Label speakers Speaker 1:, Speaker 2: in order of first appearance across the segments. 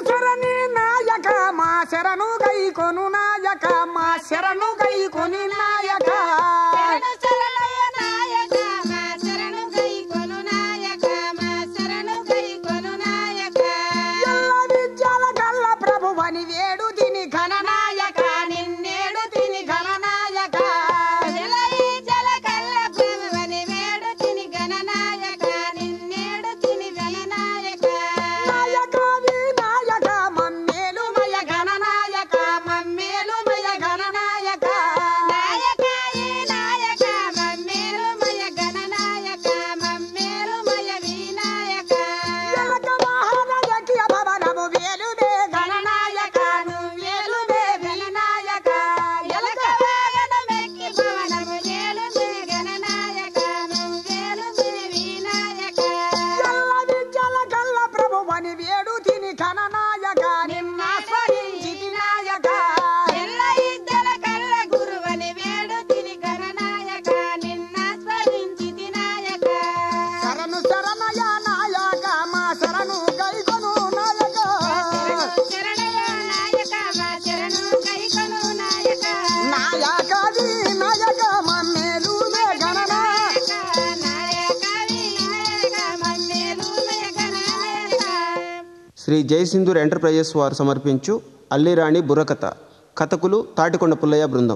Speaker 1: సరణి నాయక మా శరణు గై కొను నాయక మా శరణు గై కొని నాయక
Speaker 2: శరణు శరణయ్య నాయక మా శరణు గై కొను నాయక మా శరణు గై కొను నాయక
Speaker 1: ఎల్ల విద్యల కల్ల ప్రభువని వేడు తిని ఘననాయక నిన్నేడు తిని ఘననాయక
Speaker 2: జలయి జల కల్ల ప్రభువని వేడు తిని గణనాయక నిన్నేడు తిని గణనాయక
Speaker 1: నాయక వినాయక మమ్మేలు మయ ఘననాయక మమ్మేలు మయ ఘననాయక
Speaker 2: నాయక ఈ నాయక మమ్మేలు మయ గణనాయక మమ్మేలు మయ వినాయక
Speaker 1: ఎలక మహారాజకి భవనము వేలుదే గణనాయక నువ్వేలు దే వినాయక ఎలక
Speaker 2: వాగనమెక్కి భవనము ఏలుమే గణనాయక నువ్వేలుమే వినాయక
Speaker 1: ఎల్ల విద్యల కల్ల ప్రభువని వేడు తిని ఘననాయక నిన్న స్మరించి నాయక
Speaker 2: ఎల్ల ఇద్దల కల్ల గురువని వేడు తిని గణనాయక నిన్న స్మరించితి నాయక
Speaker 1: శరణు శరణయ నాయక మా శరణు గైకొను నాయక
Speaker 2: శరణయ్య నాయక మా శరణు కైకొను నాయక
Speaker 1: నాయకది నాయక మమ్మేలు మే గణనాయక
Speaker 2: నాయక వినాయక మమ్మేలుమే గణనాయక
Speaker 3: శ్రీ జయసింధూర్ ఎంటర్ప్రైజెస్ వారు సమర్పించు అల్లిరాణి బుర్రకథ కథకులు తాటికొండ పుల్లయ్య బృందం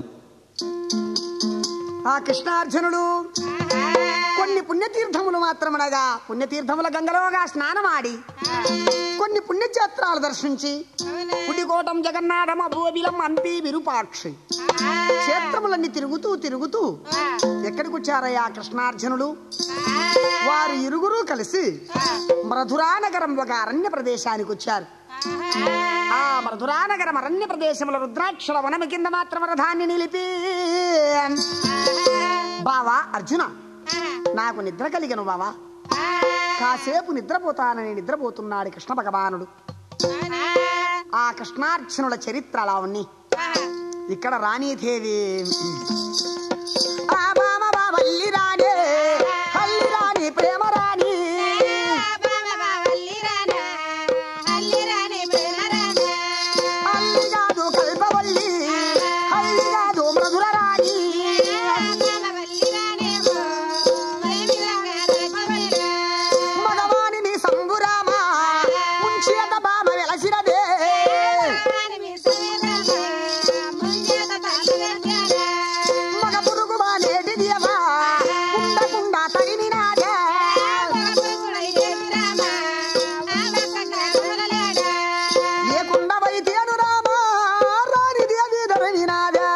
Speaker 1: ఆ కృష్ణార్జునుడు కొన్ని పుణ్యతీర్థములు మాత్రమనగా పుణ్యతీర్థముల గంగలోగా స్నానమాడి కొన్ని పుణ్యక్షేత్రాలు దర్శించి పుడికోటం జగన్నాథం అబోబిలం అంపి విరూపాక్షి క్షేత్రములన్నీ తిరుగుతూ తిరుగుతూ ఎక్కడికి వచ్చారయ్యా కృష్ణార్జునుడు వారు ఇరుగురు కలిసి మధురానగరం ఒక అరణ్య ప్రదేశానికి వచ్చారు ఆ మధురానగరం అరణ్య ప్రదేశంలో రుద్రాక్షల వనము కింద మాత్రం రథాన్ని నిలిపి బావా అర్జున నాకు నిద్ర కలిగను బావా కాసేపు నిద్రపోతానని నిద్రపోతున్నాడు కృష్ణ భగవానుడు ఆ కృష్ణార్జునుల చరిత్ర అలా ఉంది ఇక్కడ రాణీదేవి ఆ బామ బావల్లి రాణి హల్లి రాణి ప్రేమ రాణి హల్లి కాదు కల్పవల్లి హల్లి కాదు మధుర రాణి మగవాణిని సంబురామ ముంచేత బామ వెలసినదే మగ పురుగు బానేటి దేవా ఉండకుండా తగిలినాదే లేకుండా వైద్యను రామా రాణి దేవి ధరవినాదే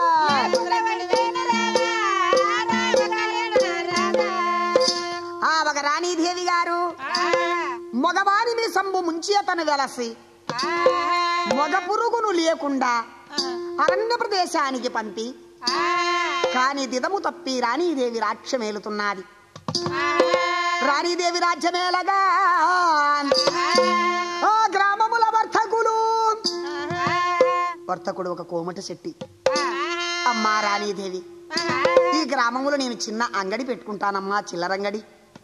Speaker 1: ఆ ఒక రాణీదేవి గారు మగవాణిని సంబు ముంచేతను వెలసి మగ పురుగును లేకుండా అరణ్య ప్రదేశానికి పంపి కాని దిదము తప్పి రాణీదేవి రాజ్యమేలుతున్నది రాణీదేవి రాజ్యమేలగా ఆ గ్రామముల వర్తకులు వర్తకుడు ఒక కోమట శెట్టి అమ్మా రాణీదేవి ఈ గ్రామంలో నేను చిన్న అంగడి పెట్టుకుంటానమ్మా చిల్లరంగడి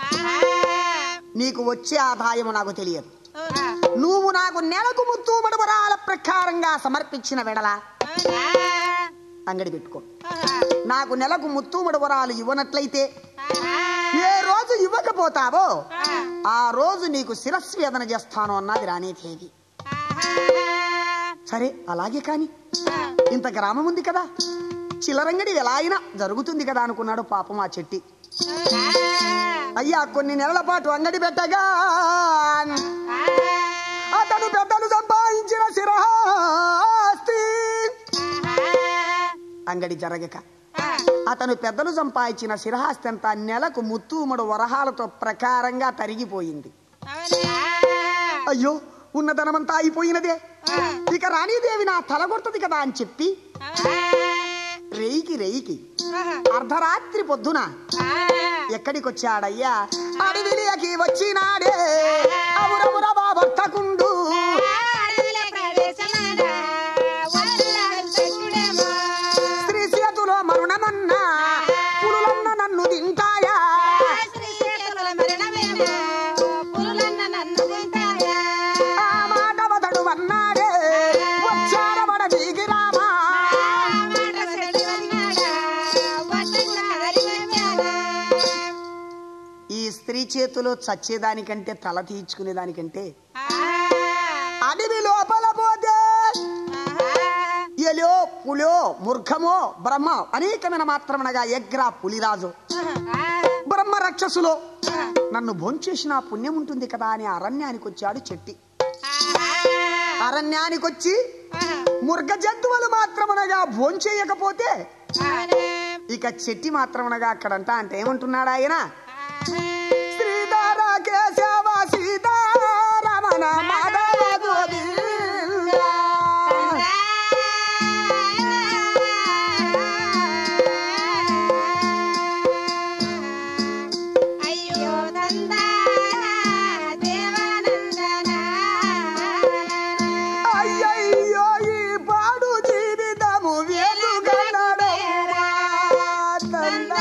Speaker 1: నీకు వచ్చే ఆదాయము నాకు తెలియదు నువ్వు నాకు నెలకు ముత్తు మడుమరాల ప్రకారంగా సమర్పించిన వెడల అంగడి పెట్టుకో నాకు నెలకు ముత్తు మడుమరాలు ఇవ్వనట్లయితే ఏ రోజు ఇవ్వకపోతావో ఆ రోజు నీకు శిరస్వేదన చేస్తాను అన్నది రాణీదేవి సరే అలాగే కాని ఇంత గ్రామం ఉంది కదా చిల్లరంగడి ఎలా అయినా జరుగుతుంది కదా అనుకున్నాడు పాపం ఆ చెట్టి అయ్యా కొన్ని నెలల పాటు అంగడి పెట్టగా అతను పెద్దలు సంపాదించిన శిరహాస్తి అంగడి జరగక అతను పెద్దలు సంపాదించిన శిరహాస్తి అంతా నెలకు ముత్తూముడు వరహాలతో ప్రకారంగా తరిగిపోయింది అయ్యో ఉన్న ధనమంతా అయిపోయినదే ఇక రాణీదేవి నా తలగొడుతుంది కదా అని చెప్పి రేయికి రేయికి అర్ధరాత్రి పొద్దున ఎక్కడికొచ్చాడయ్యా అడవిలియకి వచ్చినాడే అవురవుర బాబర్తకుండు స్త్రీ చేతులో మరుణమన్న పులులన్న నన్ను తింటాయా ఆ మాట వదడు చేతిలో చచ్చేదానికంటే తల తీర్చుకునేదానికంటే అడవి లోపల పోతే ఎలో పులో మృగమో బ్రహ్మ అనేకమైన మాత్రమనగా యగ్ర పులిరాజు బ్రహ్మ రక్షసులో నన్ను భోంచేసిన పుణ్యం ఉంటుంది కదా అని అరణ్యానికి వచ్చాడు చెట్టి అరణ్యానికి వచ్చి మృగ జంతువులు మాత్రమనగా భోంచేయకపోతే ఇక చెట్టి మాత్రమనగా అక్కడంతా అంటే ఏమంటున్నాడు ఆయన శ్రీధర కేశవ సీతారమణ మాధవ గోవింద.
Speaker 2: అయ్యో నందన దేవానందన
Speaker 1: అయ్యయ్యో ఈ పాడు జీవితము వెలుగనడమ్మా తందా.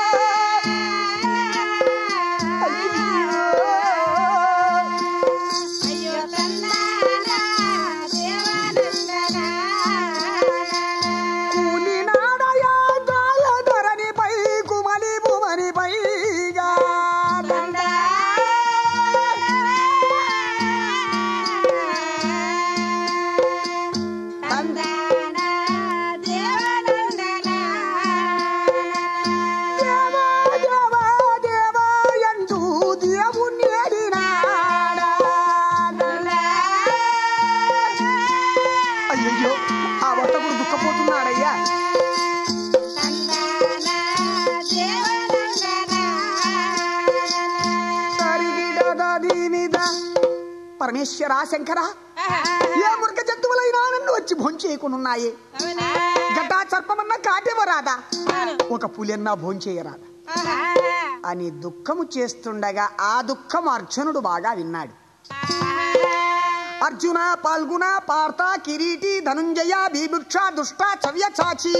Speaker 2: అయ్యో నందన దేవానందన
Speaker 1: కూలినాడయా కాలధరణిపై కుమలి భువనిపైగా
Speaker 2: నందన దేవానందన
Speaker 1: దేవా దేవా దేవా ఎంటూ దేవుణ్ణి అడినాడా. అయ్యయ్యో ఆ వర్తకుడు దుఃఖపోతున్నాడయ్యా సరిగిడదీనిద. పరమేశ్వర శంకర ఏ మృగ జంతువులైనా నన్ను వచ్చి భోంచేయకునున్నాయి గడ్డా చర్పమన్నా కాటేవరాదా ఒక పులెన్నా భోంచేయరాదా అని దుఃఖము చేస్తుండగా ఆ దుఃఖం అర్జునుడు బాగా విన్నాడు అర్జున పాల్గుణ పార్త కిరీటి ధనుంజయ బీభుక్ష దుష్ట చవ్య చాచి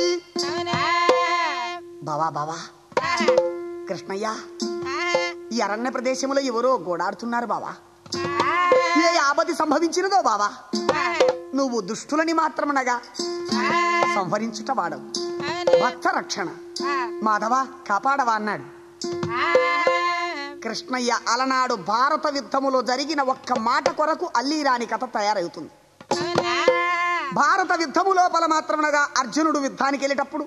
Speaker 1: బావా బావా కృష్ణయ్య ఈ అరణ్య ప్రదేశంలో ఎవరో గోడాడుతున్నారు బావా ఏ ఆపది సంభవించినదో బావా నువ్వు దుష్టులని మాత్రమనగా సంహరించుట వాడవు భక్త రక్షణ మాధవ కాపాడవా అన్నాడు కృష్ణయ్య అలనాడు భారత యుద్ధములో జరిగిన ఒక్క మాట కొరకు అల్లీరాని కథ తయారవుతుంది భారత యుద్ధము లోపల మాత్రమనగా అర్జునుడు యుద్ధానికి వెళ్ళేటప్పుడు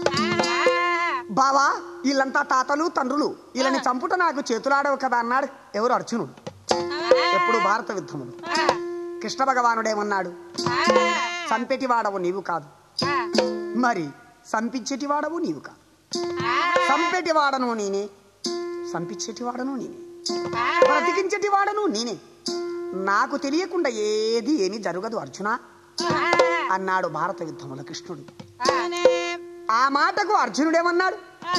Speaker 1: బావా వీళ్ళంతా తాతలు తండ్రులు వీళ్ళని చంపుట నాకు చేతులాడవు కదా అన్నాడు ఎవరు అర్జునుడు ఎప్పుడు భారత యుద్ధములు కృష్ణ భగవానుడేమన్నాడు చంపెటి వాడవు నీవు కాదు మరి సంపించేటి వాడవు నీవు కాదు సంపెటి వాడను నేనే సంపించేటి వాడను నేనే బ్రతికించేటి వాడను నేనే నాకు తెలియకుండా ఏది ఏమి జరగదు అర్జున అన్నాడు భారత యుద్ధముల కృష్ణుడు ఆ మాటకు అర్జునుడేమన్నాడు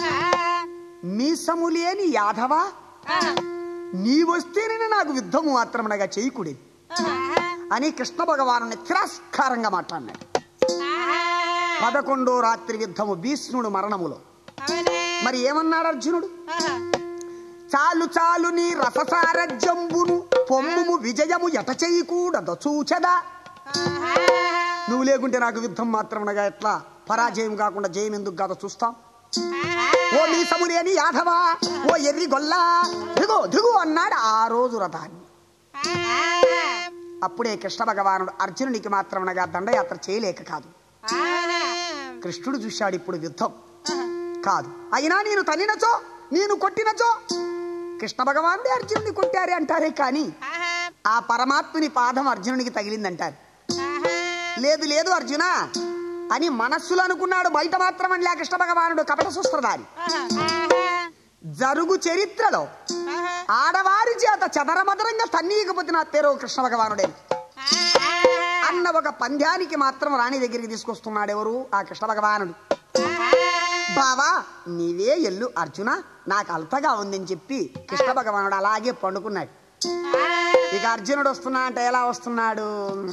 Speaker 1: మీసము లేని యాదవా నీ వస్తేనే నాకు యుద్ధము మాత్రమనగా చేయకూడేది అని కృష్ణ భగవాను తిరస్కారంగా మాట్లాడినాడు పదకొండో రాత్రి యుద్ధము భీష్ముడు మరణములో మరి ఏమన్నాడు అర్జునుడు చాలు చాలు నీ రససార జంబును పొమ్ముము విజయము ఎట చేయకూడదు చూచదా నువ్వు లేకుంటే నాకు యుద్ధం మాత్రమనగా ఎట్లా పరాజయం కాకుండా జయం ఎందుకు కాదో చూస్తాం ఓ మీ సములేని యాదవా ఓ ఎర్రి గొల్లా దిగు దిగు అన్నాడు ఆ రోజు రథాన్ని అప్పుడే కృష్ణ భగవానుడు అర్జునునికి మాత్రమనగా దండయాత్ర చేయలేక కాదు కృష్ణుడు చూశాడు ఇప్పుడు యుద్ధం కాదు అయినా నేను తన్నినచో నేను కొట్టినచో కృష్ణ భగవానుడే అర్జునుని కొట్టారే అంటారే కానీ ఆ పరమాత్ముని పాదం అర్జునునికి తగిలిందంటారు లేదు లేదు అర్జున అని మనస్సులో అనుకున్నాడు బయట మాత్రం అనలే కృష్ణ భగవానుడు కపట సుస్త్రధారి జరుగు చరిత్రలో ఆడవారి చేత చదరమదరంగా తన్నీయకపోతే నా పేరు కృష్ణ భగవానుడే అన్న ఒక పంద్యానికి మాత్రం రాణి దగ్గరికి తీసుకొస్తున్నాడు ఎవరు ఆ కృష్ణ భగవానుడు బావా నీవే ఎల్లు అర్జున నాకు అల్పగా ఉందని చెప్పి కృష్ణ భగవానుడు అలాగే పండుకున్నాడు ఇక అర్జునుడు వస్తున్నా అంటే ఎలా వస్తున్నాడు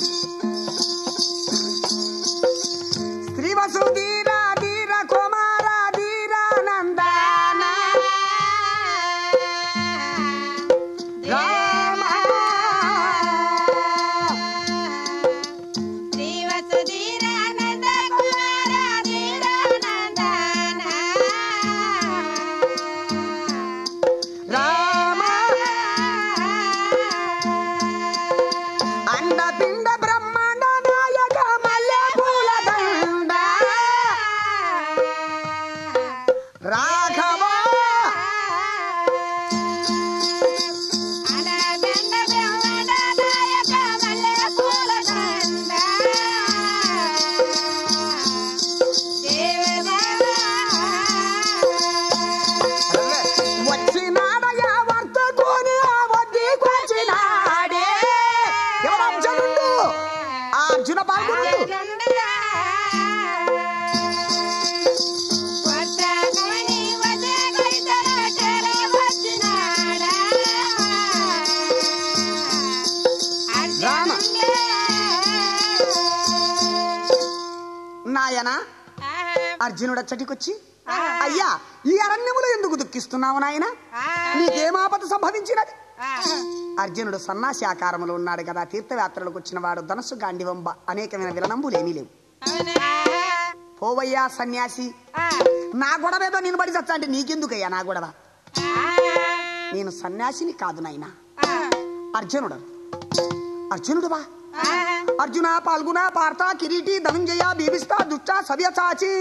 Speaker 1: స్త్రీ వసుధీరా ధీర కుమార ధీరా నందన రామ
Speaker 2: శ్రీవసుధీరానంద కుమార ధీరానందన
Speaker 1: రామ నాయనా అర్జునుడు అచ్చటికొచ్చి అయ్యా ఈ అరణ్యములో ఎందుకు దుఃఖిస్తున్నావు నాయన నీకేం ఆపద సంభవించినది అర్జునుడు సన్నాసి ఆకారములో ఉన్నాడు కదా తీర్థయాత్రలకు వచ్చిన వాడు ధనస్సు గాండివం బ- అనేకమైన విలనంబులు ఏమీ లేవు పోవయ్యా సన్యాసి నా గొడవ ఏదో నేను పడి చచ్చా అంటే నీకెందుకయ్యా నా గొడవ నేను సన్యాసిని కాదు నాయనా అర్జునుడు అర్జునుడువా అర్జున పాల్గొన పార్త కిరీటి ధనంజయ బీభిస్తా దుష్ట సవ్య చాచి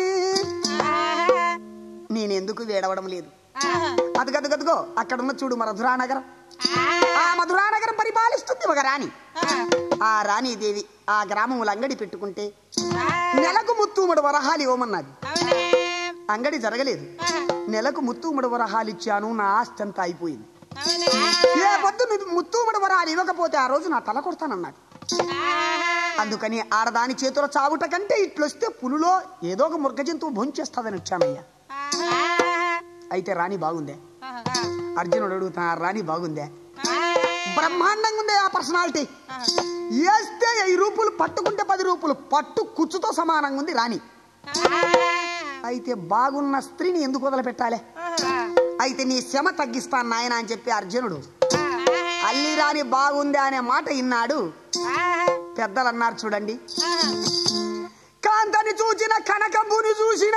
Speaker 1: నేనెందుకు వేడవడం లేదు అదిగదిగదిగో అక్కడ ఉన్న చూడు మధురా నగరం ఆ మధురా నగరం పరిపాలిస్తుంది ఒక రాణి ఆ రాణీదేవి ఆ గ్రామములు అంగడి పెట్టుకుంటే నెలకు ముత్తూముడు వరహాలు ఇవ్వమన్నది అంగడి జరగలేదు నెలకు ముత్తూముడు వరహాలు ఇచ్చాను నా ఆస్తి అంతా అయిపోయింది ఏ పొద్దు నువ్వు ముత్తూముడు వరహాలు ఇవ్వకపోతే ఆ రోజు నా తల కొడతానన్నాడు అందుకని ఆడదాని చేతుల చావుట కంటే ఇట్లొస్తే పులులో ఏదో ఒక మృగ జంతువు భొంచేస్తుందని వచ్చానయ్యా అయితే రాణి బాగుందే అర్జునుడు అడుగుతున్నా రాణి బాగుందే బ్రహ్మాండంగా ఉందే ఆ పర్సనాలిటీ వేస్తే ఈ రూపులు పట్టుకుంటే పది రూపులు పట్టు కుచ్చుతో సమానంగా ఉంది రాణి అయితే బాగున్న స్త్రీని ఎందుకు వదిలిపెట్టాలి అయితే నీ శ్రమ తగ్గిస్తాను నాయన అని చెప్పి అర్జునుడు అల్లి రాణి బాగుంది అనే మాట విన్నాడు పెద్దలు అన్నారు చూడండి కాంతని చూచిన కనకంబుని చూసిన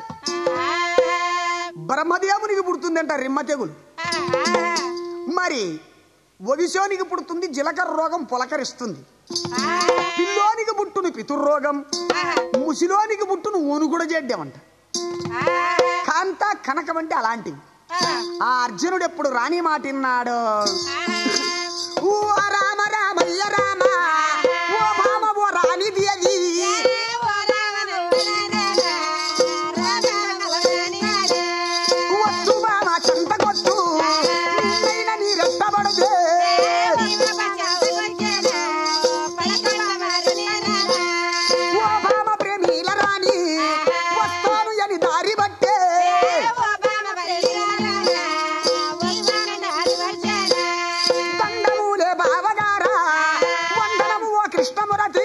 Speaker 1: బ్రహ్మదేవునికి పుడుతుందంట రిమ్మ తెగులు మరి ఒవిశోనికి పుడుతుంది జీలకర్ర రోగం పులకరిస్తుంది పిల్లోనికి పుట్టును పితుర్రోగం ముసిలోనికి పుట్టును ఊనుగుడ చేడ్డామంట కాంత కనకం అంటే అలాంటివి ఆ అర్జునుడు ఎప్పుడు రాని మాట విన్నాడు ఓ రామ రామయ్య రామ ఓ మామ ఓ రాణి దేవి వచ్చు మామ చంత కొట్టు నిన్నైన నీరెట్టబడదే ఓ మామ ప్రేమీల రాణి వస్తాను అని దారి బట్టే దండములే బావగారా వందనము ఓ కృష్ణమురతి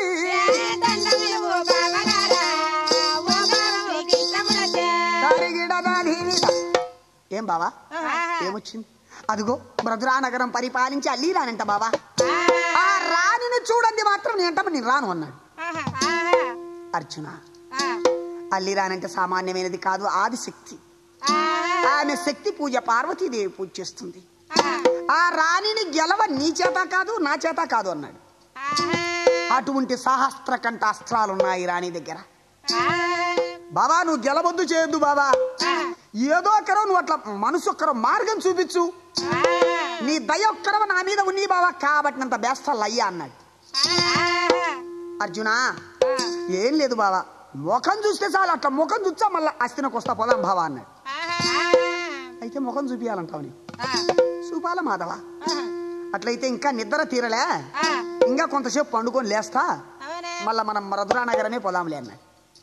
Speaker 1: దారిగిడదానిద. ఏం బావా ఏమొచ్చింది అదిగో బ్రదురా నగరం పరిపాలించి అల్లి రానంట బావా ఆ రాణిని చూడండి మాత్రం నేంట నేను రాను అన్నాడు అర్జున అల్లి రానంటే సామాన్యమైనది కాదు ఆది శక్తి ఆమె శక్తి పూజ పార్వతీదేవి పూజ చేస్తుంది ఆ రాణిని గెలవ నీ చేత కాదు నా చేత కాదు అన్నాడు అటువంటి సహస్ర కంఠ అస్త్రాలు ఉన్నాయి రాణి దగ్గర బాబా నువ్వు గెలవద్దు చేయొద్దు బాబా ఏదో ఒక్కరో నువ్వు అట్లా మనసు ఒక్కరో మార్గం చూపించు నీ దయ ఒక్కరవ నా మీద ఉంది బాబా కాబట్టినంత బేస్తాలు అయ్యా అన్నాడు అర్జున ఏం లేదు బావా ముఖం చూస్తే చాలు అట్లా ముఖం చూచా మళ్ళీ అస్థినకు వస్తా పోదాం బావా అన్నాడు అయితే ముఖం చూపియాలంటావు నీకు చూపాల మాధవ అట్లయితే ఇంకా నిద్ర తీరలే ఇంకా కొంతసేపు పండుకొని లేస్తా మళ్ళా మనం మరదురా నగరమే పోదాంలే అన్నాడు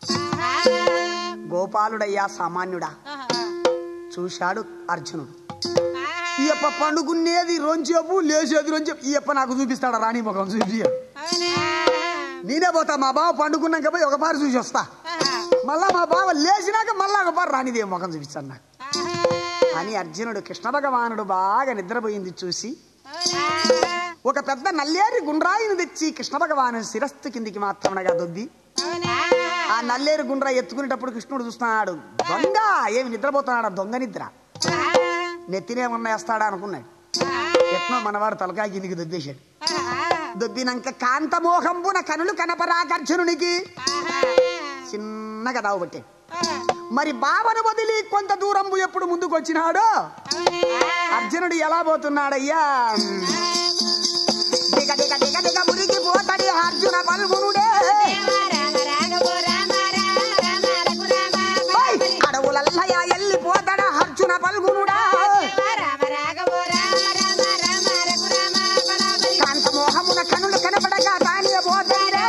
Speaker 1: గోపాలుడయ్యా సామాన్యుడా చూశాడు అర్జునుడు ఈయప్ప పండుకునేది రొంచేపు లేచేది రొంచేపు ఈయప్ప నాకు చూపిస్తాడా రాణి ముఖం చూపియాడు నేనే పోతా మా బావ పండుకున్నాక పోయి ఒక పారి చూసి వస్తా మళ్ళా మా బావ లేచినాక మళ్ళా ఒక పారి రానిదే ముఖం చూపిస్తాడు నాకు అని అర్జునుడు కృష్ణ భగవానుడు బాగా నిద్రపోయింది చూసి ఒక పెద్ద నల్లేరి గుండ్రాయిని తెచ్చి కృష్ణ భగవాను శిరస్సు కిందికి మాత్రమనగా దొబ్బి ఆ నల్లేరు గుండ్రా ఎత్తుకునేటప్పుడు కృష్ణుడు చూస్తున్నాడు దొంగ ఏమి నిద్రపోతున్నాడు ఆ దొంగ నిద్ర నెత్తినేమన్నా వేస్తాడా అనుకున్నాడు ఎట్నో మనవాడు తలకాయ కిందికి దొబ్బేశాడు దొబ్బినాక కాంతమోహంబున కనులు కనపరాకర్జునునికి చిన్నగా దావబట్టాడు మరి బావను వదిలి కొంత దూరంబు ఎప్పుడు ముందుకు వచ్చినాడో అర్జునుడు ఎలా పోతున్నాడయ్యా దిగ దిగ దిగ దిగ మురికి పోతాడు అర్జున పల్గునుడే ఓయ్! అడవులల్లయ ఎల్లిపోతాడా అర్జున పల్గునుడా కాంతమోహమున కనులు కనపడగా తానే పోతాడా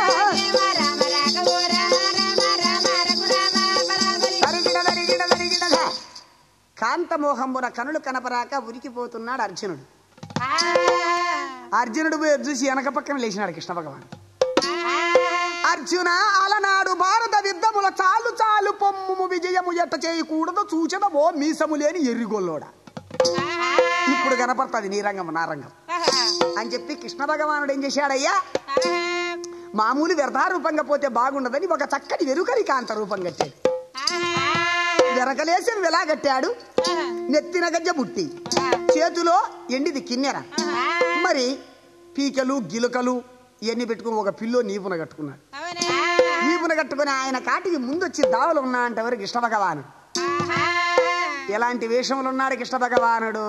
Speaker 1: తరిగిడ తరిగిడ తరిగిడగా కాంతమోహమున కనులు కనపరాక ఉరికిపోతున్నాడు అర్జునుడు అర్జునుడు పోయి చూసి వెనక పక్కన లేచినాడు కృష్ణ భగవాన్ అర్జున అలనాడు భారత యుద్ధముల చాలు చాలు పొమ్ము విజయము ఎట్ట చేయకూడదు చూచదవో మీసము లేని ఎర్రిగొల్లోడ ఇప్పుడు కనపడుతుంది నీ రంగం నా రంగం అని చెప్పి కృష్ణ భగవానుడు ఏం చేశాడయ్యా మామూలు వ్యర్థారూపంగా పోతే బాగుండదని ఒక చక్కటి వెరుకలి కాంత రూపం కట్టాడు వెరకలేసి వెలా కట్టాడు నెత్తిన గజ్జ బుట్టి చేతిలో ఎండిది కిన్నెర మరి పీకలు గిలుకలు ఇవన్నీ పెట్టుకుని ఒక పిల్లో నీపున కట్టుకున్నాడు నీపున కట్టుకుని ఆయన కాటికి ముందొచ్చి దావలు ఉన్నా అంటే ఎవరు కృష్ణ భగవానుడు ఎలాంటి వేషములు ఉన్నాడు కృష్ణ భగవానుడు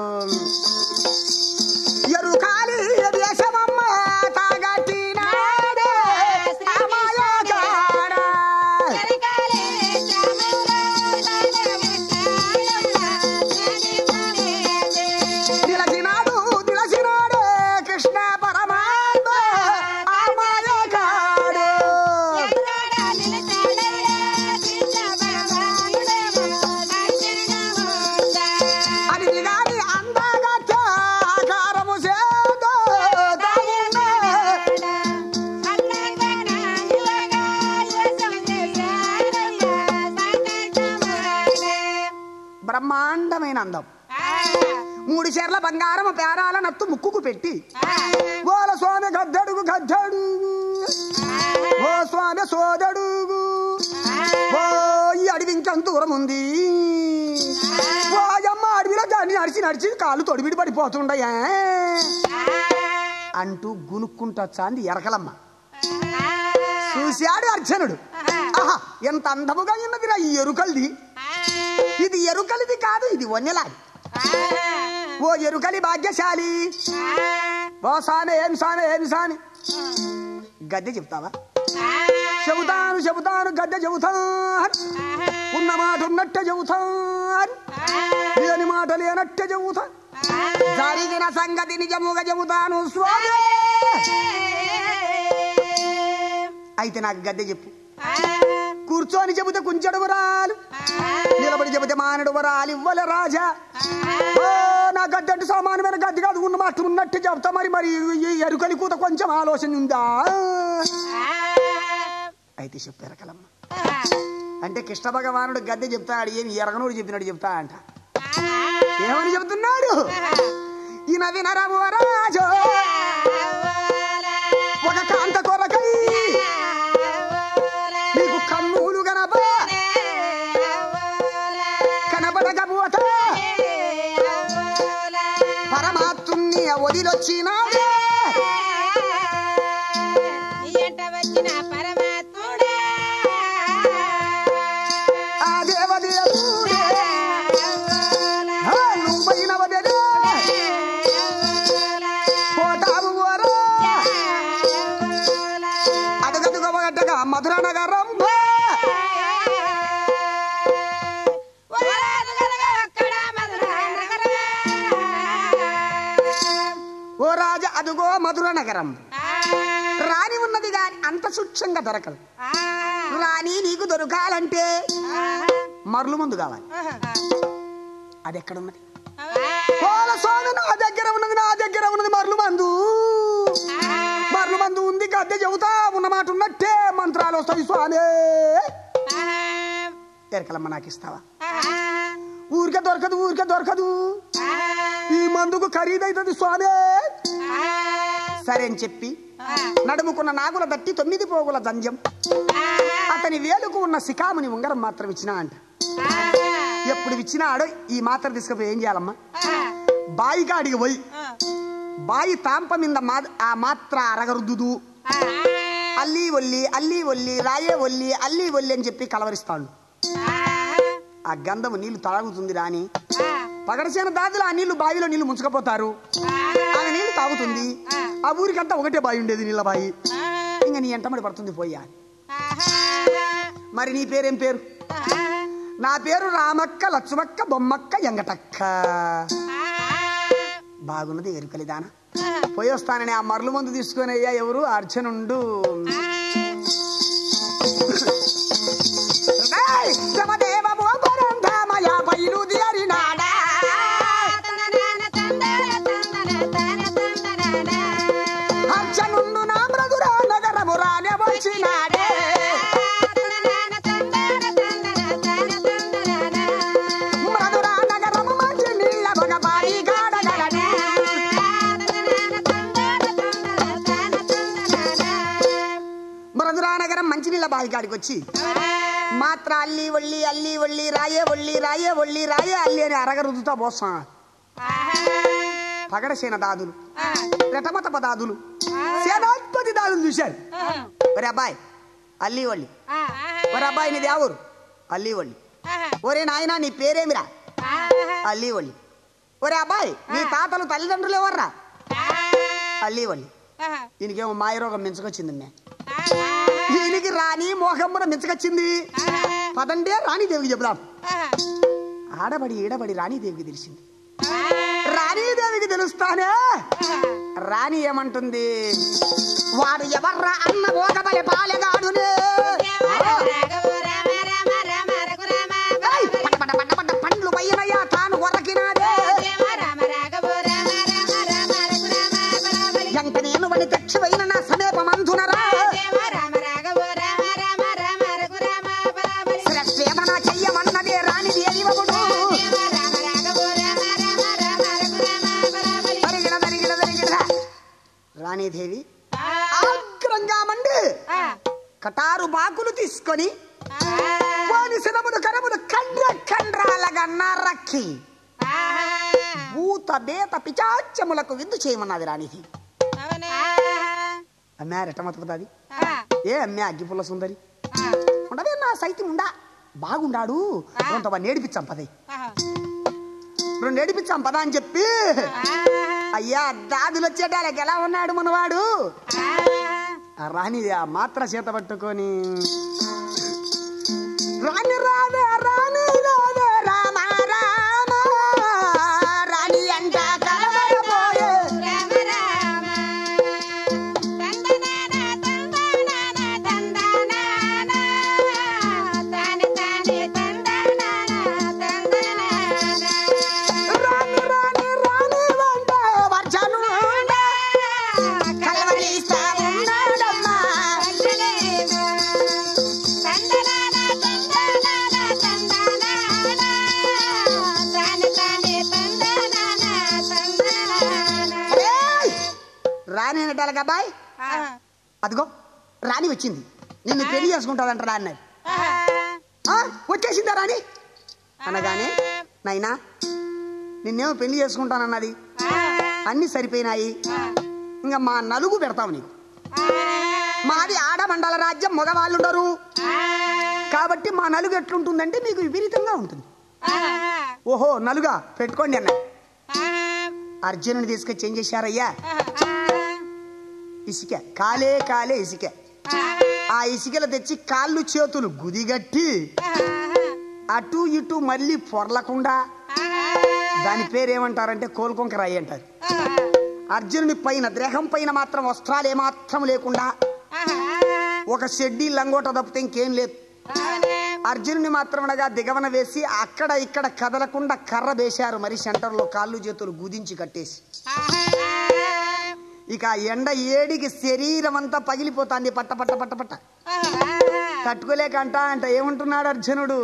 Speaker 1: ఎరుకాలి వేషమమ్మ తాగట్టినాడే అమాయగాడా. నిలచినాడు నిలచినాడే కృష్ణ పరమాత్మ అమాయగాడు. అది దిగాలి అందగత్త ఆకారము చేదో తాగునే. బ్రహ్మాండమైన అందం మూడు చీరల బంగారం పేరాల నత్తు ముక్కుకు పెట్టి ఓల స్వామి గద్దడుగు గద్దడు ఓ స్వామి సోదడుగు ఓ ఈ అడవి ఇంకెంత దూరం ఉంది ఓ అమ్మ అడవిలో దాన్ని నడిచి నడిచి కాళ్ళు తొడిబిడి పడిపోతుండయా అంటూ గునుక్కుంటా చాంది ఎరకలమ్మ చూశాడు అర్జునుడు ఆహా ఎంత అందముగా ఉన్నదిరా ఈ ఎరుకల్ది ఇది ఎరుకలిది కాదు ఇది వన్నెలాది ఓ ఎరుకలి భాగ్యశాలి ఓ సామె ఏం సామె ఏం సామె గద్దె చెప్తావా చెబుతాను చెబుతాను గద్దె చెబుతాను ఉన్న మాట ఉన్నట్టే చెబుతాను లేని మాట లేనట్టే చెబుతా జరిగిన సంగతి నిజముగా చెబుతాను స్వామి అయితే నాకు గద్దె చెప్పు కూర్చొని చెబితే కుంచెడు వరాలు నిలబడి చెబితే మానడు వరాలు ఇవ్వలే రాజా ఓ నా గద్దె అంటే సామాన్యమైన గద్దె కాదు ఉన్న మాట ఉన్నట్టు చెప్తా మరి మరి ఈ ఎరుకలి కూత కొంచెం ఆలోచన ఉందా అయితే చెప్పారు కలమ్మ అంటే కృష్ణ భగవానుడు గద్దె చెప్తాడు ఏమి ఎరగనోడు చెప్పినాడు చెప్తా అంట ఏమని చెబుతున్నాడు ఈయన వినరము రాజు ఒక కాంత కొరకై నీకు కన్నులు గనప కనబడకపోతే పరమాత్ముని వదిలొచ్చినాడే
Speaker 2: వచ్చిన పరమాత్ముడా
Speaker 1: ఆ దేవదేవుడే ఆ నువ్వైన వదలే పోతావు ఓరా అడుగదుగ ఒకటగా మధుర నగరం ఓ రాజా అదుగో మధుర నగరం రాణి ఉన్నది గాని అంత సూక్ష్మంగా దొరకదు రాణి నీకు దొరకాలంటే మరలు ముందు కావాలి అది ఎక్కడున్నది పోల స్వామి నా దగ్గర ఉన్నది నా దగ్గర ఉన్నది మరలు మందు మరలు మందు ఉంది గద్దె చెబుతా ఉన్న మాట ఉన్నట్టే మంత్రాలు వస్తాయి స్వామి ఎరకలమ్మ నాకు ఇస్తావా ఊరికే దొరకదు ఊరికే దొరకదు ఈ మందుకు ఖరీదైతుంది స్వామి సరే అని చెప్పి నడుముకున్న నాగుల దట్టి తొమ్మిది పోగుల దంజం అతని వేలుకు ఉన్న శిఖాముని ఉంగరం మాత్రం ఇచ్చినా అంట ఎప్పుడు ఇచ్చినాడో ఈ మాత్ర తీసుకుపోయి ఏం చేయాలమ్మా బాయి కాడికి పోయి బాయి తాంప మీద మా- ఆ మాత్ర అరగరుద్దుదు అల్లి ఒల్లి అల్లి ఒల్లి రాయే ఒల్లి అల్లి ఒల్లి అని చెప్పి కలవరిస్తాడు ఆ గంధము నీళ్లు తాగుతుంది రాని పగడసేన దాదులు ఆ నీళ్లు బావిలో నీళ్లు ముంచుకపోతారు ఆమె నీళ్లు తాగుతుంది ఆ ఊరికంతా ఒకటే బావి ఉండేది నీళ్ళ బావి ఇంకా నీ ఎంటమడి పడుతుంది పోయా మరి నీ పేరేం పేరు నా పేరు రామక్క లక్ష్మక్క బొమ్మక్క ఎంగటక్క బాగున్నది ఎరుకలిదాన పోయి వస్తానని ఆ మరలు మందు తీసుకొని అయ్యా ఎవరు అర్చనుండు ఏయ్! శవదేవమో పరంధామయ బయలుదేరినాడా. అర్చనుండు నా మృదురా నగరము రానే వచ్చినాడే బావి కాడికి వచ్చి మాత్ర అల్లి ఒళ్ళి అల్లి ఒళ్ళి రాయే ఒళ్ళి రాయే ఒళ్ళి రాయే అల్లి అని అరగ రుద్దుతా పోస్తా పగడసేన దాదులు రెటమత దాదులు సేనాధిపతి దాదులు చూశారు ఒరే అబ్బాయి అల్లి ఒళ్ళి ఒరే అబ్బాయి నీది ఎవరు అల్లి ఒళ్ళి ఒరే నాయనా నీ పేరేమిరా అల్లి ఒళ్ళి ఒరే అబ్బాయి నీ తాతలు తల్లిదండ్రులు ఎవర్రా అల్లి ఒళ్ళి ఈయనకేమో మాయరోగం మించుకొచ్చింది మే ఈయనకి రాణి మోహమ్మన మించకొచ్చింది పదండే రాణీదేవికి చెబుదాం ఆడబడి ఈడబడి రాణీదేవికి తెలిసింది రాణీదేవికి తెలుస్తానే రాణి ఏమంటుంది వాడు ఎవర్రా అన్న ఓకబలి పాలెగాడునే ఏయ్, పట పట పట పట పండ్లు పయ్యనయ్యా తాను కొరకినాదే ఎంత నేను వని దక్షివైన నా సమీపమంధునరా శ్రద్ధేమన చెయ్యమన్నదే రాణిదేవి ఒకడు తరిగిన తరిగిన తరిగిన రాణీదేవి ఆగ్రంగా మండి కటారు బాకులు తీసుకొని వాని శనమును కరమును కండ్ర కండ్రాలగా నరక్కి భూత బేత పిచాచములకు విందు చేయమన్నది రాణిది అమ్మే రెట్టమతుకుతుంది ఏ అమ్మే అగ్గిపుల్ల సుందరి ఉండవే నా సైతం ఉండా బాగుండాడు కొంత నేడిపించాం పదే రెండు నేడిపించాం పదా అని చెప్పి అయ్యా దాదులు వచ్చేటాలకి ఎలా ఉన్నాడు మనవాడు ఆ రాణి ఆ మాత్ర చేత పట్టుకొని రాణి రాదే రాణి రాదే రామ రామ రాణి అంట కలవరపోయే రాణి రాణి రాణి వంట వర్షను కలవరిస్తా ఉన్నాడమ్మా ఏయ్! రాణి అనేటాలకి అబ్బాయి అదిగో రాణి వచ్చింది నిన్ను పెళ్లి చేసుకుంటాదంట రా అన్నది ఆ, వచ్చేసిందా రాణి అనగానే నైనా నిన్నేమో పెళ్లి చేసుకుంటానన్నది అన్ని సరిపోయినాయి ఇంకా మా నలుగు పెడతావు నీకు మాది ఆడమండల రాజ్యం మగవాళ్ళు ఉండరు కాబట్టి మా నలుగు ఎట్లుంటుందంటే మీకు విపరీతంగా ఉంటుంది ఓహో నలుగా పెట్టుకోండి అన్న అర్జునుని తీసుకొచ్చి ఏం చేశారయ్యా ఇసుక కాలే కాలే ఇసుక ఆ ఇసుకలు తెచ్చి కాళ్ళు చేతులు గుదిగట్టి అటు ఇటు మళ్ళీ పొరలకుండా దాని పేరు ఏమంటారంటే కోలుకొంక రాయి అంటారు అర్జునుని పైన దేహం పైన మాత్రం వస్త్రాలు ఏమాత్రం లేకుండా ఒక షెడ్డీ లంగోట తప్పితే ఇంకేం లేదు అర్జునుని మాత్రమనగా దిగవన వేసి అక్కడ ఇక్కడ కదలకుండా కర్ర వేశారు మరి సెంటర్లో కాళ్ళు చేతులు గుదించి కట్టేసి ఇక ఆ ఎండ ఏడికి శరీరం అంతా పగిలిపోతాంది పట్ట పట్ట పట్ట పట్ట తట్టుకోలేక అంట అంట ఏమంటున్నాడు అర్జునుడు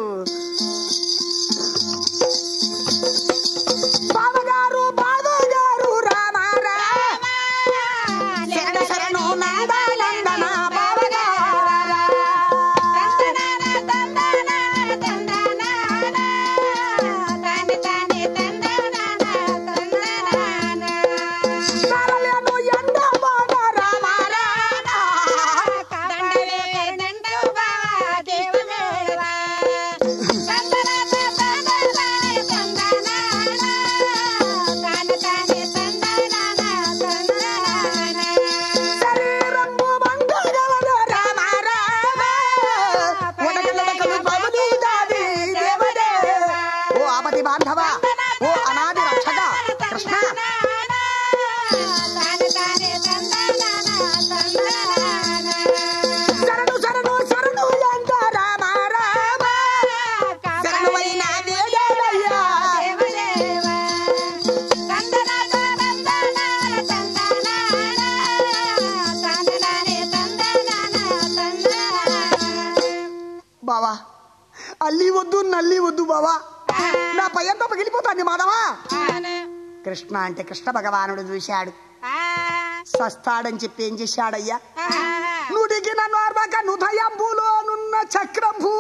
Speaker 1: బావగారు బావగారు రామ రామ శరణు శరణు నందనందన బావగారా తరలేను ఎండ బావ రామ రామ శరీరంబు మంగళగలదు రామ రామ ఉడకలడకలు పగులు దాది దేవదే ఓ ఆపతి బాంధవ ఓ అనాది రక్షక కృష్ణ శరణు శరణు శరణు ఎంత రామ రామ శరణువైన దేవయ్యా బావా అల్లి వద్దు నల్లి వద్దు బావా నా పయ్యంతా పగిలిపోతాంది మాధవా కృష్ణ అంటే కృష్ణ భగవానుడు చూశాడు సస్తాడని చెప్పి ఏం చేశాడయ్యా నూటికి వచ్చిన నోర్వక నుదయంబులో నున్న చక్రంభు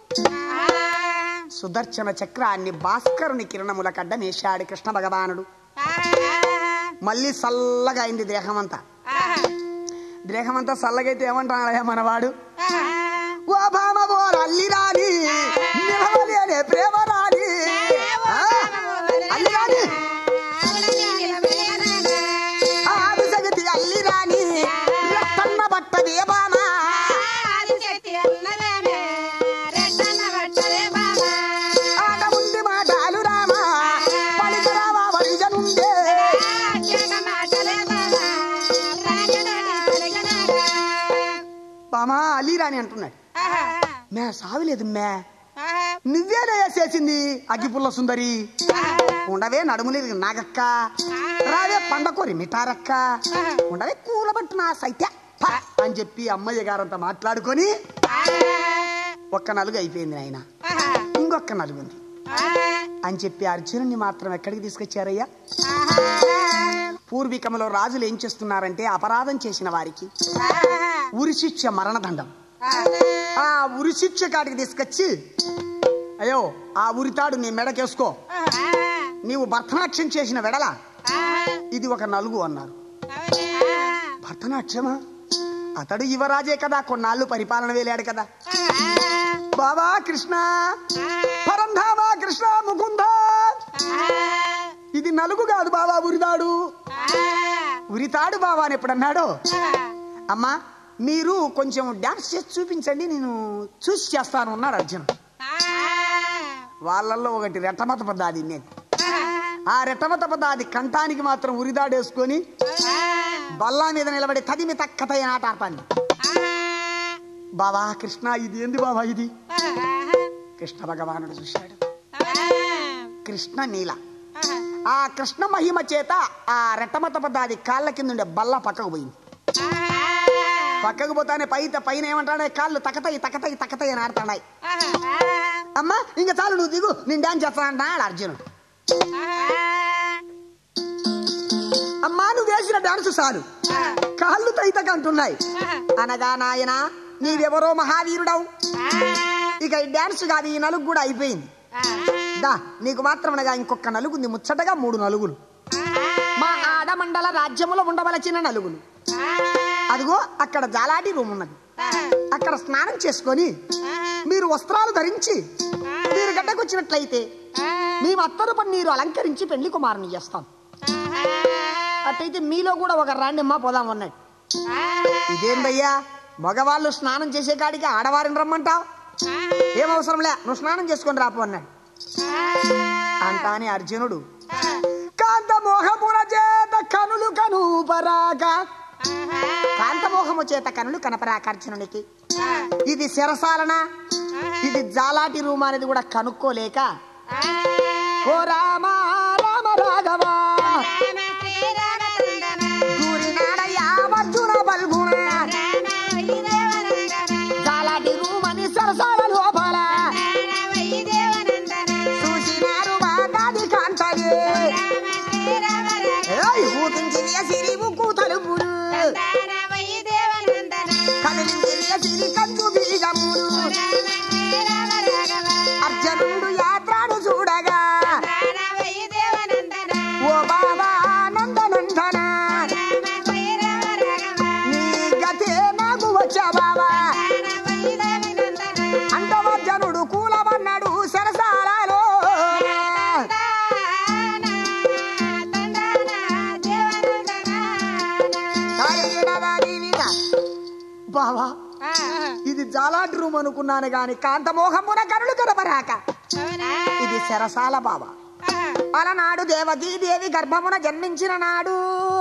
Speaker 1: సుదర్శన చక్రాన్ని భాస్కరుని కిరణముల కడ్డమేశాడు కృష్ణ భగవానుడు మళ్ళీ చల్లగా అయింది దేహమంతా దేహమంతా చల్లగైతే ఏమంటాడా మనవాడు ఓ భామ ఓ అల్లి రాని నిలవలేనే ప్రేమ రాని ఆ, అల్లి రాని ఆది జగతి అల్లి రాని రత్తన్న బట్ట దేవానా ఆట ఉంది మాటాలు రామా పలికరామా వరిజనుండే బామా అల్లి రాని అంటున్నాడు మే సావిలేదు మే నువ్వేనే చేసింది అగ్గిపుల్ల సుందరి ఉండవే నడుములేదు నాగక్క రావే పండకోరి మిఠారక్క ఉండవే కూలబట్టు నా సైత్య ప అని చెప్పి అమ్మయ్య గారంతా మాట్లాడుకొని ఒక్క నలుగు అయిపోయింది ఆయన ఇంకొక నలుగుంది అని చెప్పి అర్జునుని మాత్రం ఎక్కడికి తీసుకొచ్చారయ్యా పూర్వీకంలో రాజులు ఏం చేస్తున్నారంటే అపరాధం చేసిన వారికి ఉరిశిక్ష మరణదండం ఆ ఉరిశిక్ష కాడికి తీసుకొచ్చి అయ్యో ఆ ఉరితాడు నీ మెడకేసుకో నీవు భర్తనాట్యం చేసిన వెడల ఇది ఒక నలుగు అన్నారు భర్తనాట్యమా అతడు యువరాజే కదా కొన్నాళ్ళు పరిపాలన వేలాడు కదా బాబా కృష్ణ పరంధామా కృష్ణ ముకుంద ఇది నలుగు కాదు బాబా ఉరితాడు ఉరితాడు బాబా అని ఎప్పుడన్నాడో అమ్మా మీరు కొంచెం డాన్స్ చేసి చూపించండి నేను చూసి చేస్తాను అన్నాడు అర్జున్ వాళ్ళల్లో ఒకటి రెట్టమత పద్దాది నేను ఆ రెట్టమత పద్దాది కంఠానికి మాత్రం ఉరిదాడేసుకొని బల్లా మీద నిలబడి తదిమి తక్కతయ్య ఆట ఆడతాను బాబా కృష్ణ ఇది ఏంది బాబా ఇది కృష్ణ భగవానుడు చూశాడు కృష్ణ నీల ఆ కృష్ణ మహిమ చేత ఆ రెట్టమత పద్దాది కాళ్ళ కింద ఉండే బల్ల పక్కకు పోయింది పక్కకు పోతానే పై పైన ఏమంటాడే కాళ్ళు తకతయి తకతయి తకతయి అని ఆడుతున్నాయి అమ్మా ఇంకా చాలు నువ్వు దిగు నేను డాన్స్ చేస్తానంటా అర్జునుడు అమ్మా నువ్వు వేసిన డాన్స్ చాలు కాళ్ళు తైతక అంటున్నాయి అనగా నాయన నీవెవరో మహావీరుడవు ఇక ఈ డాన్స్ కాదు ఈ నలుగు కూడా అయిపోయింది దా నీకు మాత్రం అనగా ఇంకొక నలుగుంది ముచ్చటగా మూడు నలుగులు మా ఆడమండల రాజ్యములో ఉండవలసిన నలుగులు అదిగో అక్కడ జాలాటి రూమ్ ఉన్నది అక్కడ స్నానం చేసుకొని మీరు వస్త్రాలు ధరించి మీరు గడ్డకొచ్చినట్లయితే మేము అత్తరు పన్నీరు అలంకరించి పెళ్లి కుమారుని చేస్తాం అట్టయితే మీలో కూడా ఒక రాండిమ్మా పోదాం అన్నాడు ఇదేందయ్యా మగవాళ్ళు స్నానం చేసే కాడికి ఆడవారిని రమ్మంటావు ఏం అవసరంలే నువ్వు స్నానం చేసుకొని రాపు అన్నాడు అంటానే అర్జునుడు కాంత మోహమున చేత కనులు కనుపరాక కాంతమోహము చేత కనులు కనపరాక అర్జునునికి ఇది శిరసాలన ఇది జాలాటి రూమ్ అనేది కూడా కనుక్కోలేక ఓ రామ రామ రాఘవ దూరినాడయ్యా అర్జున బల్గుణ జాలాటి రూమ్ అని సరసాల లోపల చూసినారు బాగాది కాంతలే ఏయ్, ఊకించి సిరి ఉక్కు తలుపులు కదిలించి సిరి కంచు బీగములు అర్జునుడు యాత్రను చూడగా ఓ బాబా నందనందన నీ గతే నాకు వచ్చా బాబా అంటవర్జనుడు కూలమన్నాడు సరసాలలో బావా ఇది జాలాటి రూమ్ అనుకున్నాను గాని కాంతమోహమున కరులు కనపరాక ఇది శరసాల బావ అలనాడు దేవకీ దేవి గర్భమున జన్మించిన నాడు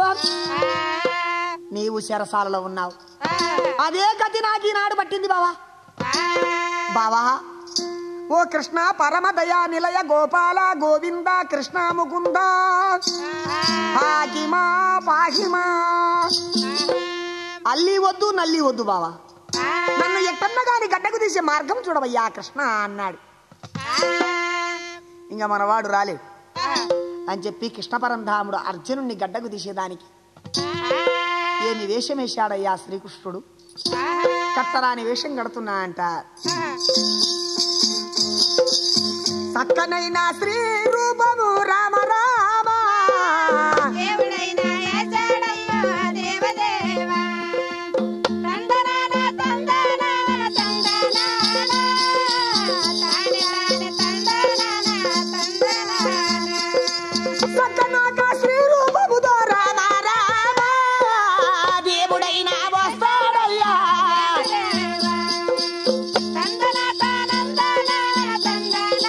Speaker 1: నీవు శరసాలలో ఉన్నావు అదే గతి నాకు ఈనాడు పట్టింది బావా బావా ఓ కృష్ణ పరమ దయా నిలయ గోపాల గోవింద కృష్ణ ముకుంద పాకిమా పాహిమా అల్లి వద్దు నల్లి వద్దు బావా నన్ను ఎట్టన్న గాని గడ్డకు తీసే మార్గం చూడవయ్యా కృష్ణ అన్నాడు ఇంకా మనవాడు రాలేడు అని చెప్పి కృష్ణ పరంధాముడు అర్జునుడిని గడ్డకు తీసేదానికి ఏమి వేషం వేశాడయ్యా శ్రీకృష్ణుడు కట్టరాని వేషం కడుతున్నా అంట చక్కనైన శ్రీ రూపము రామ రామ
Speaker 2: దేవుడైనా ఏచాడయ్యో దేవదేవా తందనాన తందనాన తందనాన తాని తాని తందనాన తందనాన
Speaker 1: చక్కనాక శ్రీ రూపముతో రామ రామ దేవుడైన వస్తాడయ్యా
Speaker 2: దేవా తందన తానందన తందనాన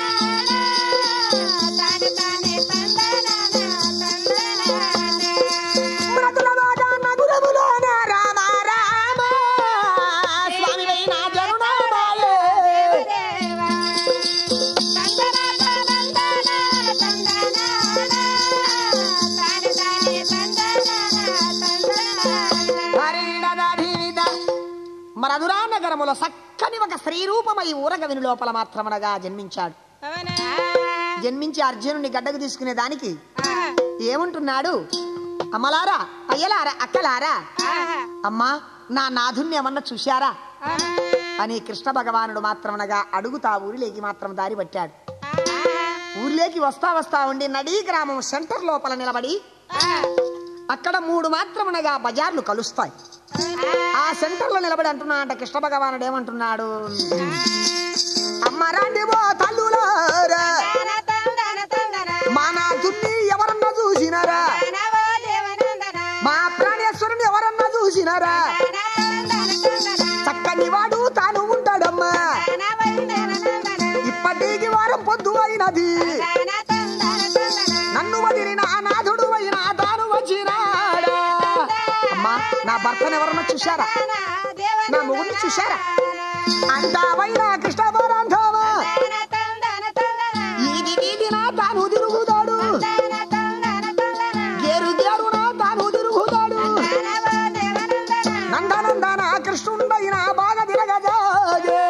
Speaker 2: తాని తాని తందనాన తందనాన
Speaker 1: మృతుల బాగా నగురములోన రామ రామ స్వామివైన జరుణామాయే
Speaker 2: దేవా తందన తానందన తందనాన తాని తాని తందనాన తందనాన
Speaker 1: హరిణదధీవిద. మరదురా నగరములో చక్కని ఒక స్త్రీ రూపమై ఊరగవిని లోపల మాత్రమనగా జన్మించాడు
Speaker 2: అవునా
Speaker 1: జన్మించి అర్జునుని గడ్డకు తీసుకునే దానికి ఏమంటున్నాడు అమ్మలారా అయ్యలారా అక్కలారా అమ్మా నా నాథుణ్ణి ఏమన్నా చూశారా అని కృష్ణ భగవానుడు మాత్రమనగా అడుగుతా ఊరిలోకి మాత్రం దారి పట్టాడు ఊరిలోకి వస్తా వస్తా ఉండి నడీ గ్రామం సెంటర్ లోపల నిలబడి అక్కడ మూడు మాత్రమనగా బజార్లు కలుస్తాయి ఆ సెంటర్ లో నిలబడి అంటున్నా అంట కృష్ణ భగవానుడు ఏమంటున్నాడు అమ్మ రండి ఓ తల్లులారా మా నాథుణ్ణి ఎవరన్నా చూసినారా మా ప్రాణేశ్వరుని ఎవరన్నా చూసినారా చక్కని వాడు తాను ఉంటాడమ్మా ఇప్పటికి వారం పొద్దు అయినది నన్ను వదిలి నా నాథుడు అయినా తాను వచ్చినాడా అమ్మా నా భర్తను ఎవరన్నా చూశారా నా మొగుడిని చూశారా అంటావైనా కృష్ణ పరాంధవా ఇది వీధి నా తాను తిరుగుతాడు గేరు గేరు నా తాను తిరుగుతాడు నందనందన కృష్ణుండైనా బాగా తిరగజాగే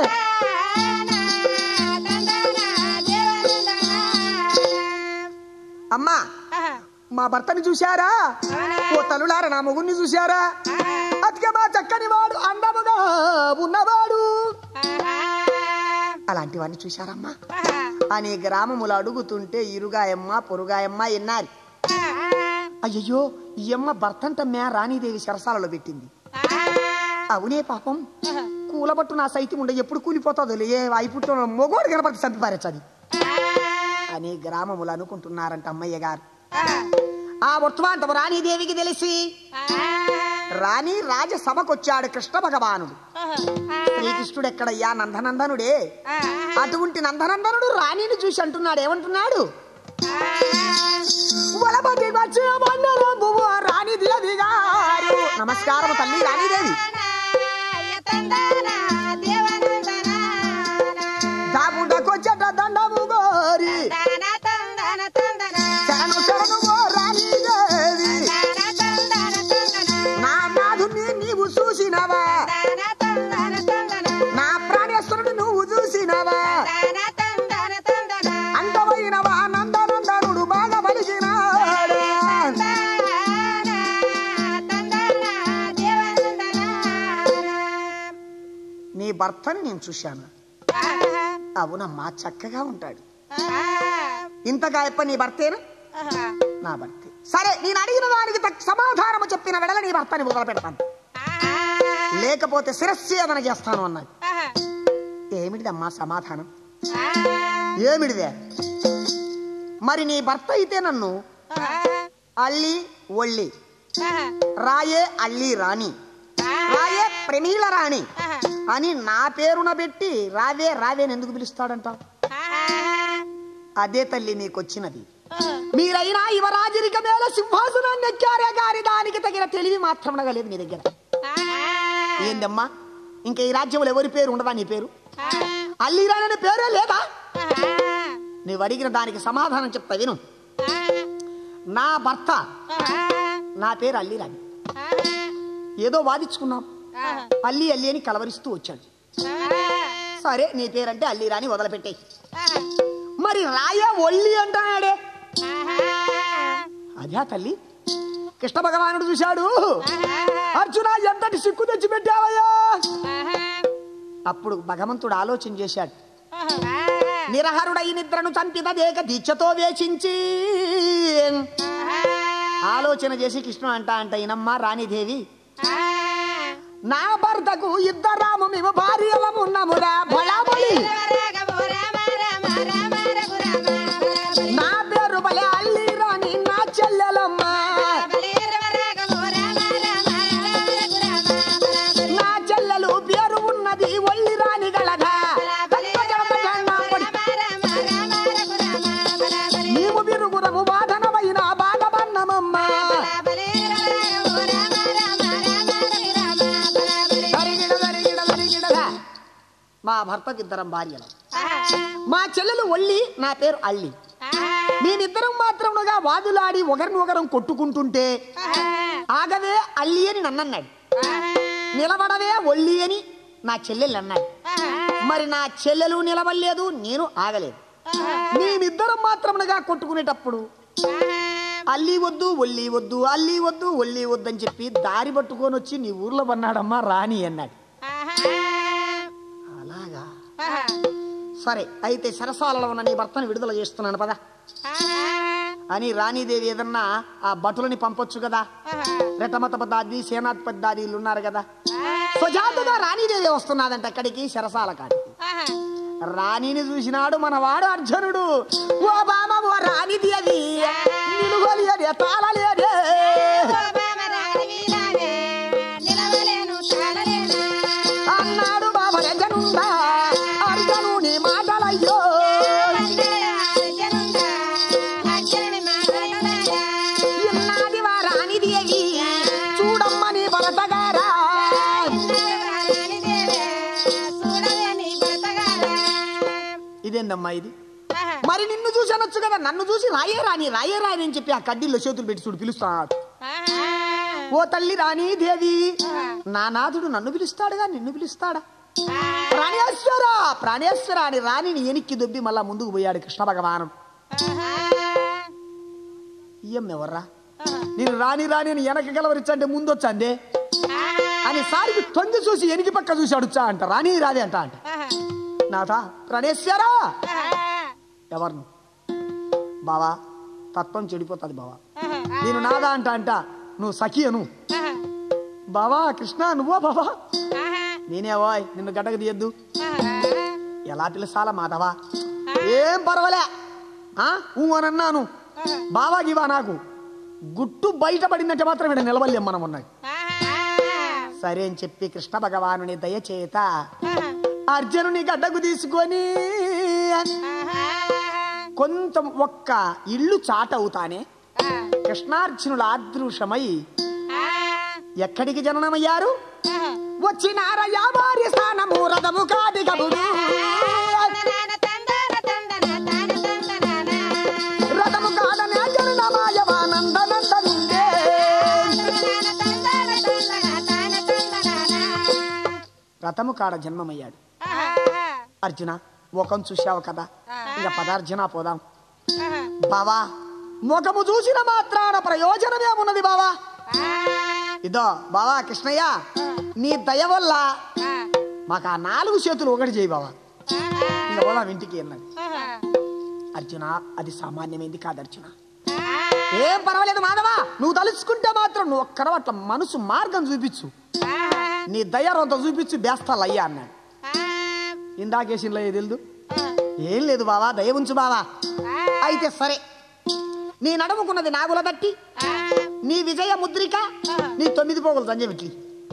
Speaker 1: అమ్మా మా భర్తని చూశారా ఓ తల్లులారా నా మొగుడిని చూశారా అతికే మా చక్కని వాడు అందముగా ఉన్నవాడు అలాంటి వాడిని చూశారమ్మా అని గ్రామములు అడుగుతుంటే ఇరుగాయమ్మ పొరుగాయమ్మ ఎన్నారు అయ్యయ్యో ఈ అమ్మ భర్తంటమ్మే రాణీదేవి సరసాలలో పెట్టింది అవునే పాపం కూలబట్టు నా సైతం ఉండే ఎప్పుడు కూలిపోతుందో లే అయిపుట్టు మొగోడు కనపడితే చంపిపారచ్చది అని గ్రామములు అనుకుంటున్నారంట అమ్మయ్య గారు ఆ వర్తమాంతము రాణీదేవికి తెలిసి రాణి రాజసభకొచ్చాడు కృష్ణ భగవానుడు శ్రీకృష్ణుడు ఎక్కడయ్యా నందనందనుడే అటువంటి నందనందనుడు రాణిని చూసి అంటున్నాడు ఏమంటున్నాడు వలపతి వచ్చిన బండరంబువు రాణిదేవి గారు నమస్కారం తల్లి రాణిదేవి దాగుండకొచ్చట దండము గోరి శరణు శరణు ఓ రాణిదేవి నా నాథుని నీవు చూసినవా నా ప్రాణేశ్వరుడు నువ్వు చూసినవా అంతమైనవా నందనందనుడు బాగా పలికినాడు నీ భర్తని నేను చూశాను అవునమ్మా చక్కగా ఉంటాడు ఇంతగా ఎప్ప నీ భర్తేనా నా భర్తే సరే నేను అడిగిన దానికి తగ్గ సమాధానము చెప్పిన వెడల నీ భర్తని మొదలు పెడతాను లేకపోతే శిరస్సేదన చేస్తాను అన్నది ఏమిటిదమ్మా సమాధానం ఏమిటిదే మరి నీ భర్త అయితే నన్ను అల్లి ఒళ్ళి రాయే అల్లి రాణి రాయే ప్రమీల రాణి అని నా పేరున పెట్టి రావే రావే అని ఎందుకు పిలుస్తాడంట అదే తల్లి నీకొచ్చినది మీరైనా యువరాజరిక మేల సింహాసనాన్ని ఎక్కారే గాని దానికి తగిన తెలివి మాత్రం లేదు మీ దగ్గర ఏందమ్మా ఇంకా ఈ రాజ్యంలో ఎవరి పేరు ఉండదా నీ పేరు అల్లిరాని అనే పేరే లేదా నువ్వు అడిగిన దానికి సమాధానం చెప్తా విను నా భర్త నా పేరు అల్లిరాని ఏదో వాదించుకున్నాం అల్లి అల్లి అని కలవరిస్తూ వచ్చాడు సరే నీ పేరంటే అల్లిరాని వదిలిపెట్టే మరి రాయ ఒల్లి అంటున్నాడే అదే తల్లి కృష్ణ భగవానుడు చూశాడు అర్జున ఎంతటి సిక్కు తెచ్చి పెట్టావయ్యా అప్పుడు భగవంతుడు ఆలోచన చేశాడు నిరహరుడై నిద్రను చంపినదేక దీక్షతో వేచించి ఆలోచన చేసి కృష్ణుడు అంట అంట ఇనమ్మ రాణిదేవి నా భర్తకు ఇద్దరాము మేము భార్యలమున్నమురా బళాబలి నా పేరు బలే అల్లి రాణి నా చెల్లెలమ్మ నా చెల్లెలు పేరు ఉన్నది ఒల్లి రాణి గలగా మేము విరుగురము బాధనమైన బాధబన్నమమ్మ దరిగిడ దరిగిడ దరిగిడగా. మా భర్తకి ఇద్దరం భార్యలు మా చెల్లెలు ఒల్లి నా పేరు అల్లి మేమిద్దరం మాత్రముగా వాదులాడి ఒకరిని ఒకరం కొట్టుకుంటుంటే ఆగవే అల్లి అని నన్నన్నాడు నిలబడవే ఒల్లి అని నా చెల్లెలు అన్నాడు మరి నా చెల్లెలు నిలబడలేదు నేను ఆగలేదు మేమిద్దరం మాత్రముగా కొట్టుకునేటప్పుడు అల్లి వద్దు ఒల్లి వద్దు అల్లి వద్దు ఒల్లి వద్దు అని చెప్పి దారి పట్టుకొని వచ్చి నీ ఊర్లో పన్నాడమ్మా రాణి అన్నాడు అలాగా సరే అయితే సరసాలలో ఉన్న నీ భర్తను విడుదల చేస్తున్నాను పదా అని రాణీదేవి ఏదన్నా ఆ భటులని పంపొచ్చు కదా రెటమత పద్దాది సేనాథ్ పద్దాదీలు ఉన్నారు కదా స్వజాతుగా రాణీదేవి వస్తున్నదంట అక్కడికి సరసాల కాడికి రాణిని చూసినాడు మనవాడు అర్జునుడు ఓ బామ ఓ రాణిది అది నిలుగొలియదే తాళలేదే అన్నాడు బాబా జనుందా అర్జునుని మాటలయ్యో ఇన్నాది వా రాణిదేవి చూడమ్మని భరతగారా ఇదేందమ్మా ఇది మరి నిన్ను చూసి అనొచ్చు కదా నన్ను చూసి రాయే రాని రాయే రాని అని చెప్పి ఆ కడ్డీల్లో చేతులు పెట్టి చూడు పిలుస్తున్నాడు ఓ తల్లి రాణి దేవి నా నాథుడు నన్ను పిలుస్తాడుగా నిన్ను పిలుస్తాడా ప్రాణేశ్వర ప్రాణేశ్వర అని రాణిని ఎనిక్కి దొబ్బి మళ్ళా ముందుకు పోయాడు కృష్ణ భగవానుడు ఇయ్యం ఎవర్రా నేను రాని రాని అని వెనక గెలవరిచ్చంటే ముందొచ్చందే అని సారికి తొంగి చూసి ఎనికి పక్క చూసి అడుచా అంట రాని రాదే అంట అంట నాథ ప్రాణేశ్వరా ఎవరు బావా తత్వం చెడిపోతుంది బావా నేను నాదా అంట అంట నువ్వు సఖియను బావా కృష్ణ నువ్వా బావా నేనే ఓయ్ నిన్ను గడ్డకు తీయద్దు ఎలా పిలుస్తాలా మాధవా ఏం పర్వాలే ఆ ఊ అని అన్నాను బావా గివా నాకు గుట్టు బయటపడిందంటే మాత్రం ఇక్కడ నిలవలేం మనం ఉన్నాయి సరే అని చెప్పి కృష్ణ భగవానుని దయచేత అర్జునుని గడ్డకు తీసుకొని కొంత ఒక్క ఇల్లు చాటవుతానే కృష్ణార్జునుల ఆదృశమై ఎక్కడికి జననమయ్యారు వచ్చినారయ్యా వారి స్థానము రథము కాది కబుడు రథము కాదనే జననమాయవానందనందనుండే రథము కాడ జన్మమయ్యాడు అర్జున ముఖం చూశావు కదా ఇక పదార్జున పోదాం బావా ముఖము చూసిన మాత్రాన ప్రయోజనమేమున్నది బావా ఇదో బావా కృష్ణయ్య నీ దయ వల్ల మాకు ఆ నాలుగు చేతులు ఒకటి చేయి బావా ఇంకా పోదాం ఇంటికి అన్నది అర్జున అది సామాన్యమైంది కాదు అర్జున ఏం పర్వాలేదు మాధవా నువ్వు తలుచుకుంటే మాత్రం నువ్వు ఒక్కడవ అట్లా మనసు మార్గం చూపించు నీ దయ రొంత చూపించు బేస్తాలు అయ్యా అన్నాడు ఇందాకేసింలో తెలుదు ఏం లేదు బావా దయ ఉంచు బావా అయితే సరే నీ నడుముకున్నది నాగుల దట్టి నీ విజయ ముద్రిక నీ తొమ్మిది పోగులు తంజ పెట్టి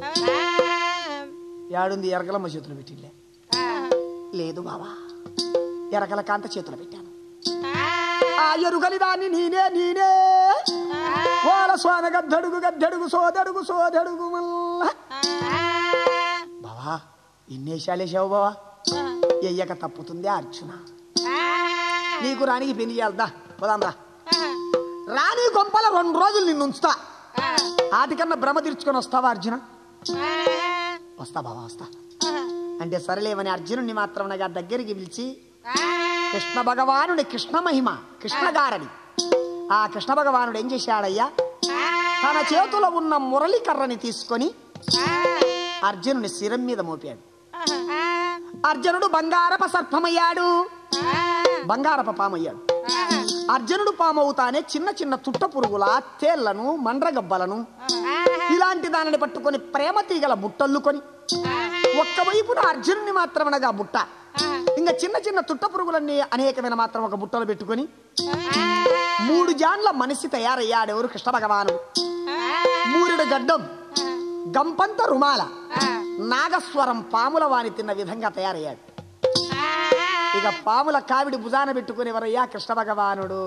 Speaker 1: యాడుంది ఎరగలమ్మ చేతులు పెట్టిలే లేదు బావా ఎరగల కాంత చేతులు పెట్టాను ఆ ఎరుగని దాన్ని నేనే నేనే ఓల స్వామి గద్దడుగు గద్దడుగు సోదడుగు సోదడుగు మల్ల బావా ఇన్నేశాలేసావు బావా ఎయ్యక తప్పుతుంది అర్జున నీకు రానికి పెళ్లి చేయాలదా పోదాం రా రాణి గొంపల రెండు రోజులు నిన్ను ఉంచుతా ఆటికన్నా భ్రమ తీర్చుకొని వస్తావా అర్జున వస్తా బావా వస్తా అంటే సరేలేవని అర్జునుడిని మాత్రం నా దగ్గరికి పిలిచి కృష్ణ భగవానుడి కృష్ణ మహిమ కృష్ణ గారడి ఆ కృష్ణ భగవానుడు ఏం చేశాడయ్యా తన చేతిలో ఉన్న మురళి కర్రని తీసుకొని అర్జునుని శిరం మీద మోపాడు అర్జునుడు బంగారప సర్పమయ్యాడు బంగారప పామయ్యాడు అర్జునుడు పాము అవుతానే చిన్న చిన్న తుట్ట పురుగుల తేళ్లను మండ్రగబ్బలను ఇలాంటి దానిని పట్టుకొని ప్రేమ తీగల బుట్టల్లుకొని ఒక్క వైపున అర్జునుని మాత్రమనగా బుట్ట ఇంకా చిన్న చిన్న తుట్ట పురుగులన్నీ అనేకమైన మాత్రం ఒక బుట్టలు పెట్టుకొని మూడు జాన్ల మనిషి తయారయ్యాడు ఎవరు కృష్ణ భగవానుడు మూరుడు గడ్డం గంపంత రుమాల నాగస్వరం పాముల వాని తిన్న విధంగా తయారయ్యాడు ఇక పాముల కావిడి భుజాన పెట్టుకుని ఎవరయ్యా కృష్ణ భగవానుడు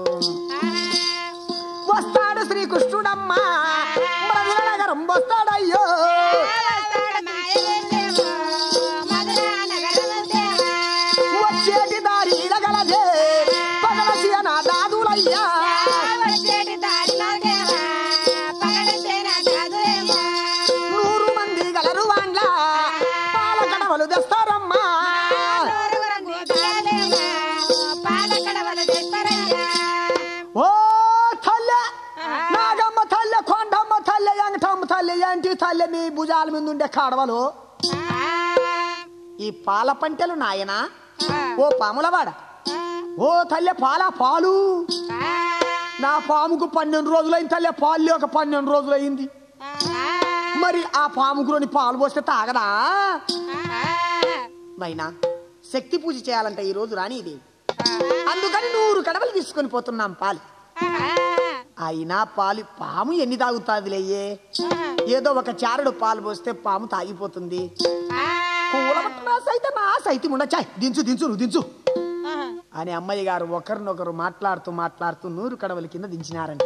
Speaker 1: వస్తాడు శ్రీకృష్ణుడమ్మా మధుర నగరం వస్తాడయ్యో వచ్చేటి దారి గలదే పగలసిన దాదులయ్యా నూరు మంది గలరు వాండ్ల పాల కడవలు తెస్తారమ్మా ఓ తల్లె నాగమ్మ తల్లె కొండమ్మ తల్లె ఎంగటమ్మ తల్లె ఏంటి తల్లె మీ భుజాల మీద ఉండే కడవలు ఈ పాల పంటలు నాయనా ఓ పాములవాడ ఓ తల్లె పాల పాలు నా పాముకు పన్నెండు రోజులైంది తల్లె పాలు లేక పన్నెండు రోజులైంది మరి ఆ పాముకులోని పాలు పోస్తే తాగదా నైనా శక్తి పూజ చేయాలంటే ఈ రోజు రానిది అందుకని నూరు కడవలు తీసుకొని పోతున్నాం పాలు అయినా పాలు పాము ఎన్ని తాగుతాదిలేయే ఏదో ఒక చారుడు పాలు పోస్తే పాము తాగిపోతుంది కూలబట్టినా సైతం నా సైతం ఉండచాయ్ దించు దించు నువ్వు దించు అని అమ్మయ్య గారు ఒకరినొకరు మాట్లాడుతూ మాట్లాడుతూ నూరు కడవల కింద దించినారంట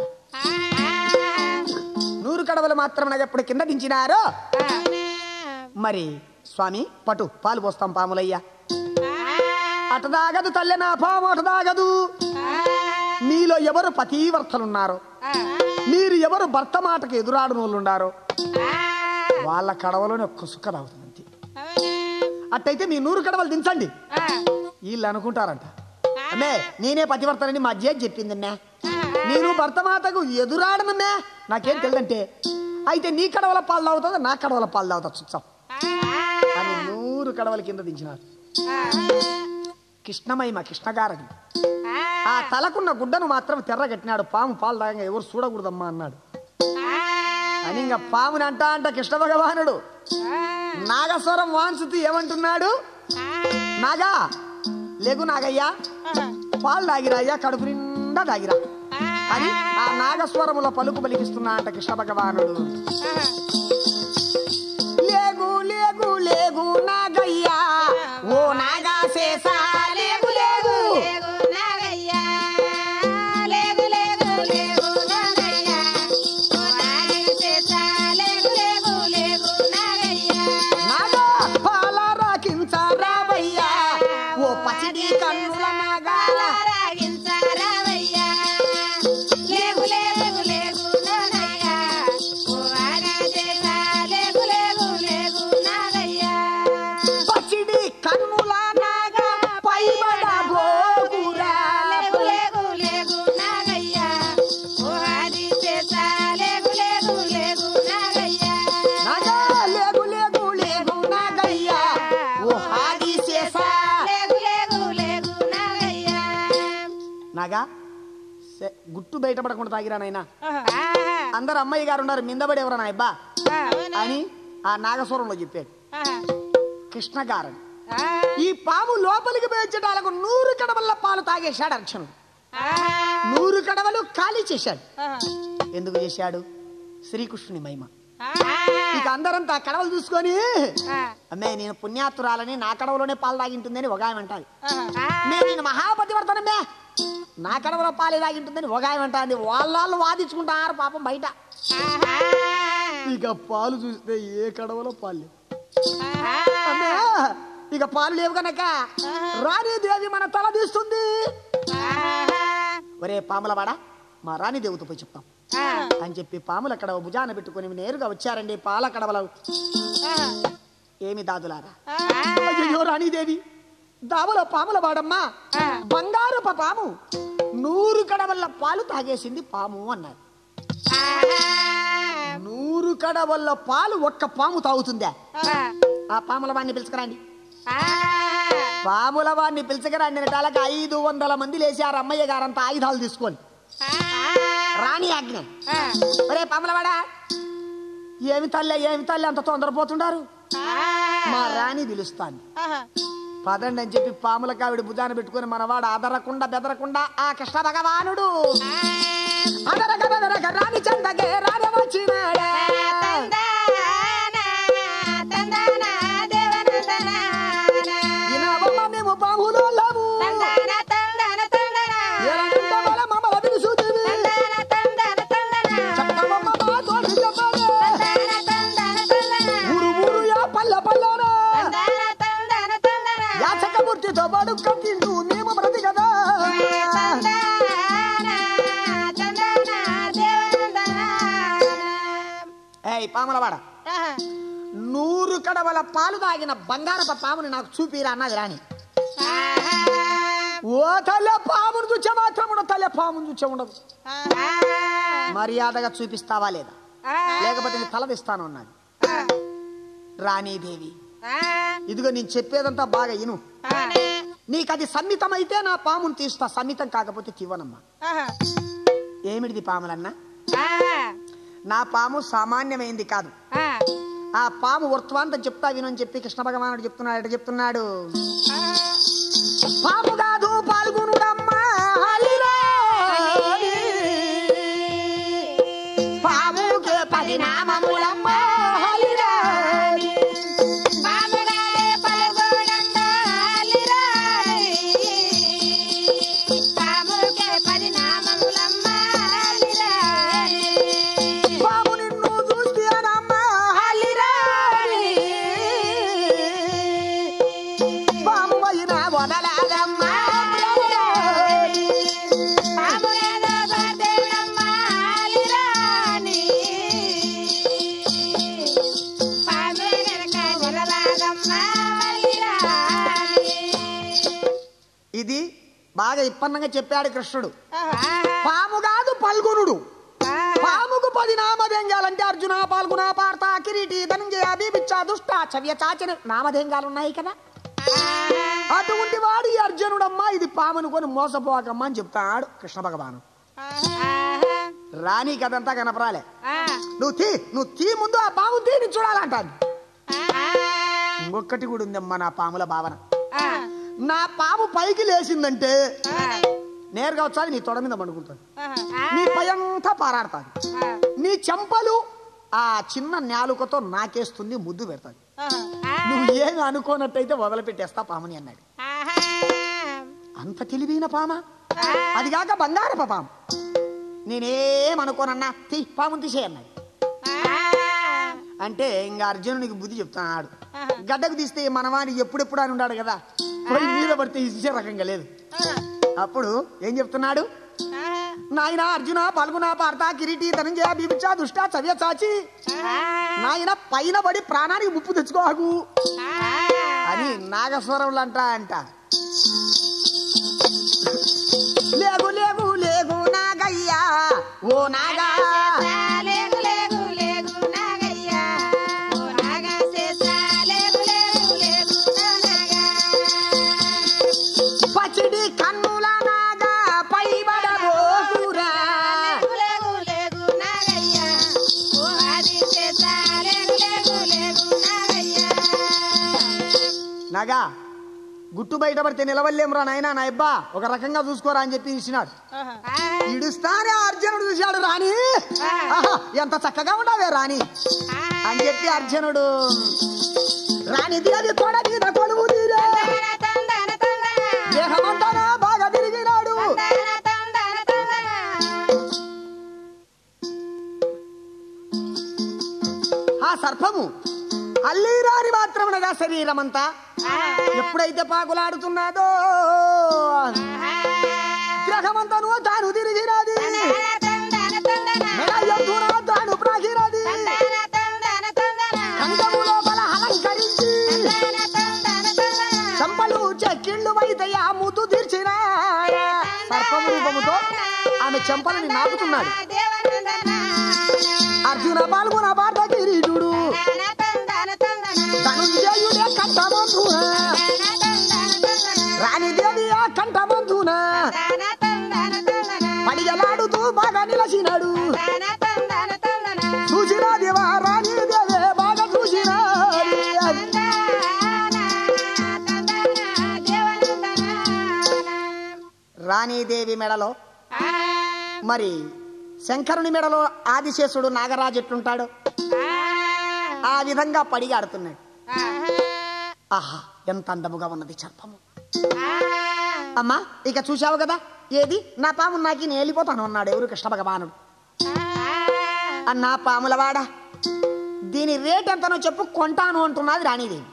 Speaker 1: నూరు కడవలు మాత్రం ఎప్పుడు కింద దించినారో మరి స్వామి పటు పాలు పోస్తాం పాములయ్యా అటు దాగదు తల్లె నా పాము అటు దాగదు మీలో ఎవరు పతీవర్తలున్నారో మీరు ఎవరు భర్త మాటకు ఎదురాడు ఉన్నారో వాళ్ళ కడవలోనే ఒక్క సుక్క తాగుతుంది అంతే అట్టయితే మీ నూరు కడవలు దించండి వీళ్ళు అనుకుంటారంట అమ్మే నేనే పతివర్తనని మా అజ్జే చెప్పిందమ్మే నేను భర్త మాతకు ఎదురాడనమ్మే నాకేం తెలియదంటే అయితే నీ కడవల పాలు తాగుతుందా నా కడవల పాలు తాగుతా చూస్తాం అని నూరు కడవల కింద దించినారు కృష్ణమహిమ కృష్ణగారని ఆ తలకున్న గుడ్డను మాత్రం తెర్రగట్టినాడు పాము పాలు తాగంగా ఎవరు చూడకూడదమ్మా అన్నాడు అని ఇంకా పాముని అంట అంట కృష్ణ భగవానుడు నాగస్వరం వాంచుతూ ఏమంటున్నాడు నాగా లేగు నాగయ్యా పాలు తాగిరా అయ్యా కడుపు నిండా తాగిరా అని ఆ నాగస్వరముల పలుకు పలికిస్తున్నా అంట కృష్ణ భగవానుడు లేగు లేగు లేగు నాగయ్యా ఓ నాగా శేషా లేగు లేగు నాగా పాల రాకించరావయ్యా ఓ పసిడి కన్నుల నాగాల పసిడి కన్నుల నాగా పైబడ గోగురా నాగా లేగు లేగు లేగు నాగయ్యా ఓ హాది శేషా నాగా సే- గుట్టు బయటపడకుండా తాగిరా నాయనా అందరు అమ్మాయి గారు ఉన్నారు మిందబడి ఎవరా నాయబ్బా అని ఆ నాగస్వరంలో చెప్పాడు కృష్ణ గారని ఈ పాము లోపలికి పోయించడానికి నూరు కడవల్ల పాలు తాగేశాడు అర్చనుడు నూరు కడవలు ఖాళీ చేశాడు ఎందుకు చేశాడు శ్రీకృష్ణుని మహిమ ఇక అందరంతా ఆ కడవలు చూసుకొని అమ్మే నేను పుణ్యాతురాలని నా కడవలోనే పాలు తాగింటుందని ఒక ఆమె అంటాది మే నేను మహాపతివర్తనమే నా కడవలో పాలు తాగింటుందని ఒక ఆమె అంటాది వాళ్ళు వాదించుకుంటారు పాపం బయట ఇక పాలు చూస్తే ఏ కడవలో పాలు లేవు అమ్మా, ఇక పాలు లేవు కనుక రాణీదేవి మన తల తీస్తుంది ఒరే పాములవాడ మా రాణిదేవితో పోయి చెప్తాం అని చెప్పి పాములు అక్కడ భుజాన పెట్టుకుని నేరుగా వచ్చారండి పాల కడవల ఏమి దాదులారా అయ్యో రాణీదేవి దావలో పాముల వాడమ్మా బంగారు పాము నూరు కడవల్ల పాలు తాగేసింది పాము అన్నారు కడవల్ల పాలు ఒక్క పాము తాగుతుందా ఆ పాముల వాడిని పిలుచుకురండి పాముల వాడిని పిలుచుకురండి నెటాలకు ఐదు వందల మంది లేచారు అమ్మయ్య గారంతా ఆయుధాలు తీసుకొని రాణి ఆజ్ఞ ఒరే పాములవాడా ఏమి తల్లి ఏమి తల్లి అంత తొందరపోతుండారు మా రాణి పిలుస్తాను పదండి అని చెప్పి పాముల కావిడి భుజాన పెట్టుకుని మనవాడు అదరకుండా బెదరకుండా ఆ కృష్ణ భగవానుడు అదరక బెదరక రాణి చందగే రాని వచ్చినాడే వినవమ్మ మేము పాములోళ్ళము. ఎరంట బల మమ్మల పిలుచుతివి. చెప్పవమ్మ మా తోటి చెప్పలే. ఊరు ఊరు యా పల్లె పల్లెనా. యాచకమూర్తితో పాటు కట్టిండు మేము బ్రతి కదా ఏయ్ పాములవాడ నూరు కడవల పాలు తాగిన బంగారప పాముని నాకు చూపిరా అన్నది రాణి ఓ తల్లె పామును చూచే మాత్రం ఉండదు తల్లె పామును చూచే ఉండదు మర్యాదగా చూపిస్తావా లేదా లేకపోతే నీ తలదిస్తాను అన్నది రాణీదేవి ఇదిగో నేను చెప్పేదంతా బాగా ఇను నీకు అది సమ్మితమైతే నా పామును తీస్తా సమ్మితం కాకపోతే తీవనమ్మా ఏమిటిది పాములన్నా నా పాము సామాన్యమైంది కాదు ఆ పాము వృత్వాంతం చెప్తా వినని చెప్పి కృష్ణ భగవానుడు చెప్తున్నాడు ఎట చెప్తున్నాడు పాము కాదు పాల్గొనుడమ్మా హరిరాణి. పాముకే పది నామములమ్మా హరిరాణి. పాము నిన్ను చూస్తానమ్మా హరిరాణి. పాము అయిన వదలాదమ్మా హరిరాణి. ఇది బాగా ఇప్పన్నంగా చెప్పాడు కృష్ణుడు పాము కాదు పల్గొనుడు పాముకు పది నామధేంగాలంటే అర్జున పాల్గొన పార్త కిరీటి ధనంజయ బీబిచ్చ దుష్ట చవ్య చాచన నామధేంగాలు ఉన్నాయి కదా అటువంటి వాడు ఈ అర్జునుడమ్మా ఇది పామనుకొని మోసపోకమ్మా అని చెప్తాడు కృష్ణ భగవాను రాణి కదంతా కనపరాలే నువ్వు తీ నువ్వు తీ ముందు ఆ పాము తీని చూడాలంటాను ఇంకొకటి కూడా ఉందమ్మా నా పాముల భావన నా పాము పైకి లేచిందంటే నేరుగా వచ్చాది నీ తొడ మీద పండుకుంటుంది నీ పయంతా పారాడుతుంది నీ చెంపలు ఆ చిన్న నాలుకతో నాకేస్తుంది ముద్దు పెడతాది నువ్వు ఏమి అనుకోనట్టయితే వదిలిపెట్టేస్తా పాముని అన్నాడు అంత తెలివైన పామ అది కాక బంగారప పాము నేనేం అనుకోనన్నా తీ పాముని తీసే అన్నాడు అంటే ఇంకా అర్జునునికి బుద్ధి చెప్తున్నాడు గడ్డకు తీస్తే మనవాని ఎప్పుడెప్పుడు అని ఉన్నాడు కదా పోయి మీద పడితే ఇచ్చే రకంగా లేదు అప్పుడు ఏం చెప్తున్నాడు నాయన అర్జున పాల్గొన పార్త కిరీటి ధనంజయ బీబిచ్చా దుష్ట చవ్య చాచి నాయన పైన పడి ప్రాణానికి ముప్పు తెచ్చుకోకు అని నాగస్వరంలు అంట అంట లేగు లేగు లేగు నాగయ్యా ఓ నాగా
Speaker 2: లేగు లేగు లేగు నాగయ్యా ఓ నాగా చేసా లేగు లేగు లేగు నాగయ్యా
Speaker 1: పచ్చిడి కన్నుల నాగా పైబడబోకురా
Speaker 2: లేగు లేగు నాగయ్యా ఓ ఆది చేసా లేగు లేగు లేగు నాగయ్యా
Speaker 1: నాగా గుట్టు బయటపడితే నిలవలేమురా నాయనా నా అబ్బా ఒక రకంగా చూసుకోరా అని చెప్పి ఇచ్చినాడు ఇడుస్తానే అర్జునుడు చూశాడు రాణి ఆహా, ఎంత చక్కగా ఉండవే రాణి అని చెప్పి అర్జునుడు రాణి తీరది తొడ మీద కొలువు తీరే
Speaker 2: తందన తందన
Speaker 1: దేహమంతా బాగా తిరిగినాడు
Speaker 2: తందన తందన తందన
Speaker 1: ఆ సర్పము అల్లీరాని మాత్రమనగా శరీరమంతా ఎప్పుడైతే పాకులాడుతున్నాదో గ్రహమంతను తాను తిరిగినది మెడయంతున తాను ప్రాగినది కంఠము లోపల అలంకరించి చంపలు చెక్కిళ్ళు అయితే ఆ ముద్దు తీర్చిన సర్పము రూపముతో ఆమె చెంపలని నాకుతున్నాడు అర్జున పాల్గొన పార్థ కిరీటుడు ధనుంజయుడే కంఠమంతున రాణిదేవి ఆ కంఠమంతున పడిగలాడుతూ బాగా నిలసినాడు చూసిన దేవా రాణిదేవే బాగా చూసినాడు రాణీదేవి మెడలో మరి శంకరుని మెడలో ఆదిశేషుడు నాగరాజు ఎట్లుంటాడు ఆ విధంగా పడిగాడుతున్నాడు ఆహా ఎంత అందముగా ఉన్నది చర్పము అమ్మా ఇక చూశావు కదా ఏది నా పాము నాకి నేను వెళ్ళిపోతాను అన్నాడు ఎవరు కృష్ణ భగవానుడు అన్నా పాములవాడా దీని రేట్ ఎంతనో చెప్పు కొంటాను అంటున్నది రాణీదేవి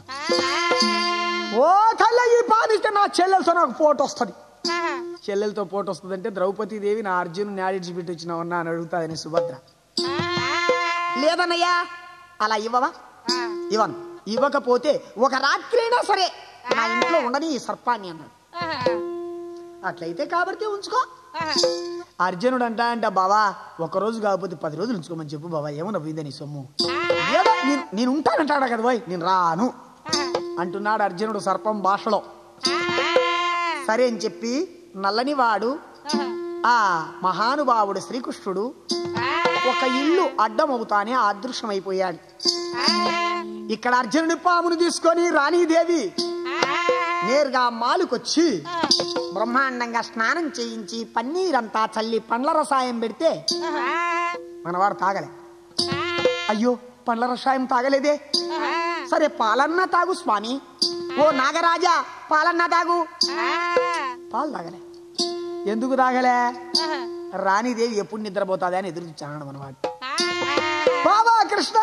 Speaker 1: ఓ తల్ల ఈ పామిస్తే నా చెల్లెలతో నాకు ఫోటో వస్తుంది చెల్లెలతో ఫోటో వస్తుందంటే ద్రౌపది దేవి నా అర్జున్ న్యాడిచి పెట్టి వచ్చినావన్నా అని అడుగుతాదని సుభద్ర లేదన్నయ్యా అలా ఇవ్వవా ఇవ్వను ఇవ్వకపోతే ఒక రాత్రైనా సరే నా ఇంట్లో ఉండని ఈ సర్పాన్ని అన్నాడు అట్లయితే కాబట్టి ఉంచుకో అర్జునుడు అంటా అంట బావా ఒక రోజు కాకపోతే పది రోజులు ఉంచుకోమని చెప్పు బావా ఏమన్నా పోయిందని సొమ్ము ఏదో నేను- నేను ఉంటానంటాడా కదా పోయి నేను రాను అంటున్నాడు అర్జునుడు సర్పం భాషలో సరే అని చెప్పి నల్లని వాడు ఆ మహానుభావుడు శ్రీకృష్ణుడు ఒక ఇల్లు అడ్డమవుతానే అదృశ్యమైపోయాడు ఇక్కడ అర్జునుడి పామును తీసుకొని రాణీదేవి నేరుగా మాలుకొచ్చి బ్రహ్మాండంగా స్నానం చేయించి పన్నీరంతా చల్లి పండ్ల రసాయం పెడితే మనవాడు తాగలే అయ్యో పండ్ల రసాయం తాగలేదే సరే పాలన్నా తాగు స్వామి ఓ నాగరాజా పాలన్నా తాగు పాలు తాగలే ఎందుకు తాగలే రాణీదేవి ఎప్పుడు నిద్రపోతాది అని ఎదురు చూచాడు మనవాడు బాబా కృష్ణ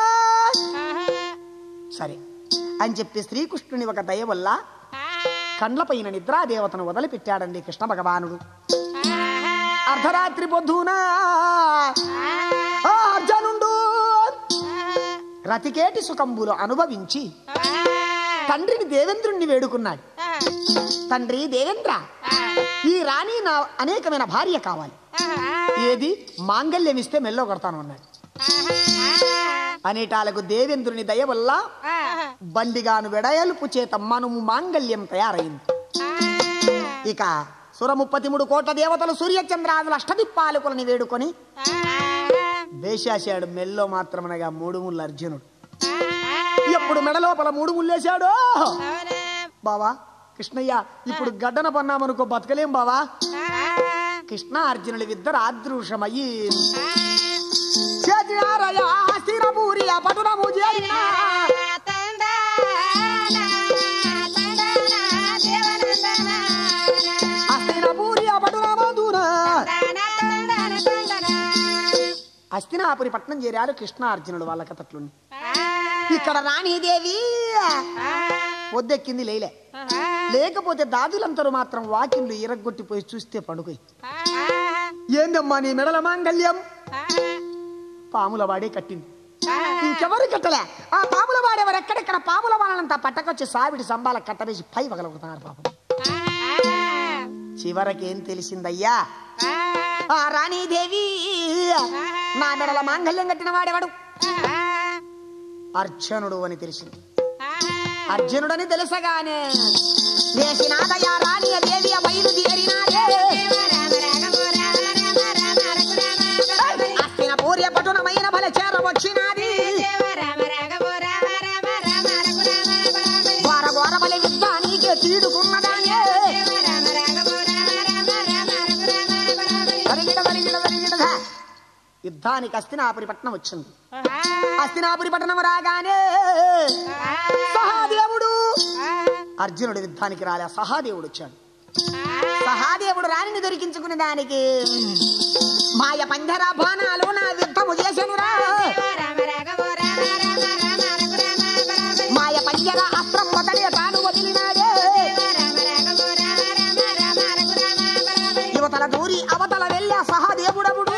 Speaker 1: సరే అని చెప్పి శ్రీకృష్ణుని ఒక దయ వల్ల కండ్లపైన నిద్రాదేవతను వదిలిపెట్టాడండి కృష్ణ భగవానుడు అర్ధరాత్రి పొద్దున ఆ అర్జునుడు రతికేటి సుఖంబులు అనుభవించి తండ్రిని దేవేంద్రుణ్ణి వేడుకున్నాడు తండ్రి దేవేంద్ర ఈ రాణి నా అనేకమైన భార్య కావాలి ఏది మాంగల్యం ఇస్తే మెల్లో కొడతాను అన్నాడు అనేటాలకు దేవేంద్రుని దయ వల్ల బండిగాను వెడయలుపు చేత మనుము మాంగల్యం తయారైంది ఇక సుర ముప్పతి మూడు కోట్ల దేవతలు సూర్యచంద్రాదులు అష్టదిప్పాలకులని వేడుకొని వేశాశాడు మెల్లో మాత్రమనగా మూడు ముళ్ళు అర్జునుడు ఎప్పుడు మెడ లోపల మూడు ముళ్ళేశాడో బావా కృష్ణయ్య ఇప్పుడు గడ్డన పన్నామనుకో బతకలేం బావా కృష్ణ అర్జునులు ఇద్దరు ఆదృశమయ్యి చేతినారయ్య స్థిరపూరి పటునము చేరినా అస్థిరపూరి పటునమధున అస్థినాపురి పట్నం చేరారు కృష్ణ అర్జునుడు వాళ్ళ కథట్లుండి ఇక్కడ రాణీదేవి పొద్దెక్కింది లేలే లేకపోతే దాదులంతరు మాత్రం వాకిన్లు ఇరగొట్టిపోయి చూస్తే పడుకోయి ఏందమ్మా నీ మెడల మాంగల్యం పాముల వాడే కట్టింది ఇంకెవరు కట్టలే ఆ పాముల వాడెవరు ఎక్కడెక్కడ పాముల వాళ్ళంతా పట్టకొచ్చి సావిడి సంబాల కట్టవేసి పై పగలగొడుతున్నారు పాపం చివరికి ఏం తెలిసిందయ్యా ఆ రాణీదేవి నా మెడల మాంగల్యం కట్టిన వాడెవడు అర్జునుడు అని తెలిసింది అర్జునుడని తెలుసగానే వేసినాదయా రాణి దేవి బయలుదేరినాడే అస్తిన పూర్య పటునమైన బల చేరవచ్చినది ఘోర ఘోర బలి యుద్ధానికి తీడుకున్నదానే వరిగిడ వరిగిడ వరిగిడ యుద్ధానికి అస్తినాపురి పట్నం వచ్చింది అస్తినాపురి పట్టణం రాగానే సహాదేవుడు అర్జునుడు యుద్ధానికి రాలే సహాదేవుడు వచ్చాడు సహాదేవుడు రాణిని దొరికించుకునే దానికి మాయ పంజర బాణాలు నా యుద్ధము చేసెనురా మాయ పంజర అస్త్రం మొదటి తాను వదిలినాడే యువతల దూరి అవతల వెళ్ళా సహాదేవుడవుడు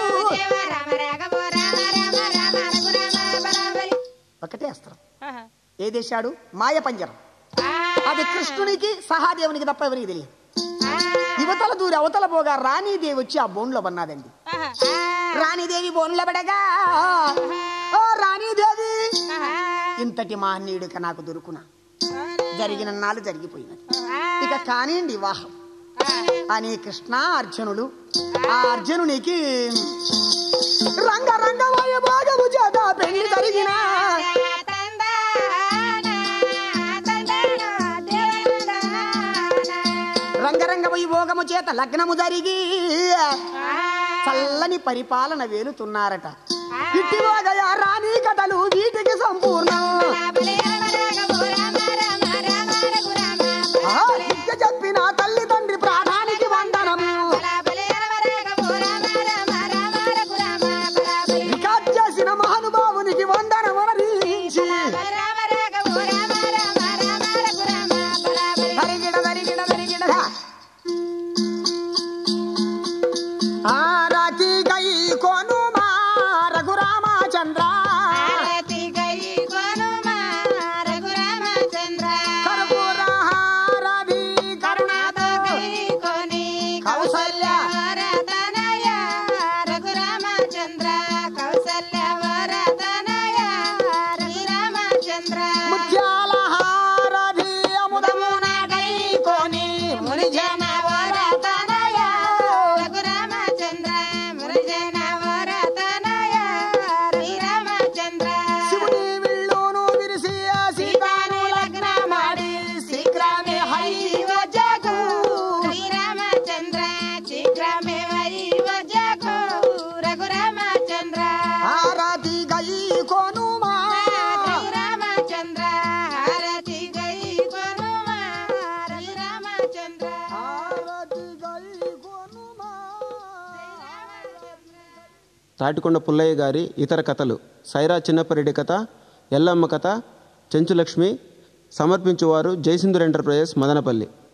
Speaker 1: ఒకటే అస్త్రం ఏదేశాడు మాయ పంజరం అది కృష్ణునికి సహాదేవునికి తప్ప ఎవరికి తెలియదు యువతల దూరి అవతల పోగా రాణీదేవి వచ్చి ఆ బోన్లో పన్నాదండి రాణిదేవి బోన్లబడగా ఓ రాణిదేవి ఇంతటి మహనీయుడిక నాకు దొరుకునా జరిగిన నాళ్ళు జరిగిపోయినది ఇక కానివ్వండి వివాహం అని కృష్ణ అర్జునుడు ఆ అర్జునునికి రంగ రంగ వైభోగము చేత పెళ్లి జరిగిన రంగరంగ వైభోగము చేత లగ్నము జరిగి చల్లని పరిపాలన వేలుతున్నారట ఇట్టిలోగయ రాణి కథలు వీటికి సంపూర్ణం ఆ, విద్య చెప్పిన తల్లి తండ్రి ప్రాణానికి వందనము రికార్డ్ చేసిన మహానుభావునికి వందనమరించి దరిగిడ దరిగిడ దరిగిడ ఆ రాతి గై కోనుమా రఘురామచంద్ర కర్పూరహారది కరుణాతో కౌసల్య
Speaker 2: రఘురామచంద్ర కౌసల్య వరదనయ రఘురామచంద్ర
Speaker 1: ముత్యాల హారది అముదమున గై కోని మునిజన
Speaker 2: వరదనయ రఘురామచంద్ర మురజన వరదనయ శ్రీరామచంద్ర
Speaker 1: శివుని విల్లును విరిసి ఆ సీతాను లగ్న ಮಾಡಿ శీఘ్రమే హైవ జగు
Speaker 2: శ్రీరామచంద్ర శీఘ్రమే వైవ జగో రఘురామచంద్ర
Speaker 1: హారతి గై కోనుమా
Speaker 2: శ్రీరామచంద్ర హారతి గై కొనుమా శ్రీరామచంద్ర
Speaker 1: హారతి గై కోనుమా
Speaker 3: తాటికొండ పుల్లయ్య గారి ఇతర కథలు సైరా చిన్నపరెడ్డి కథ ఎల్లమ్మ కథ చెంచులక్ష్మి సమర్పించువారు జయసింధుర్ ఎంటర్ప్రైజెస్ మదనపల్లి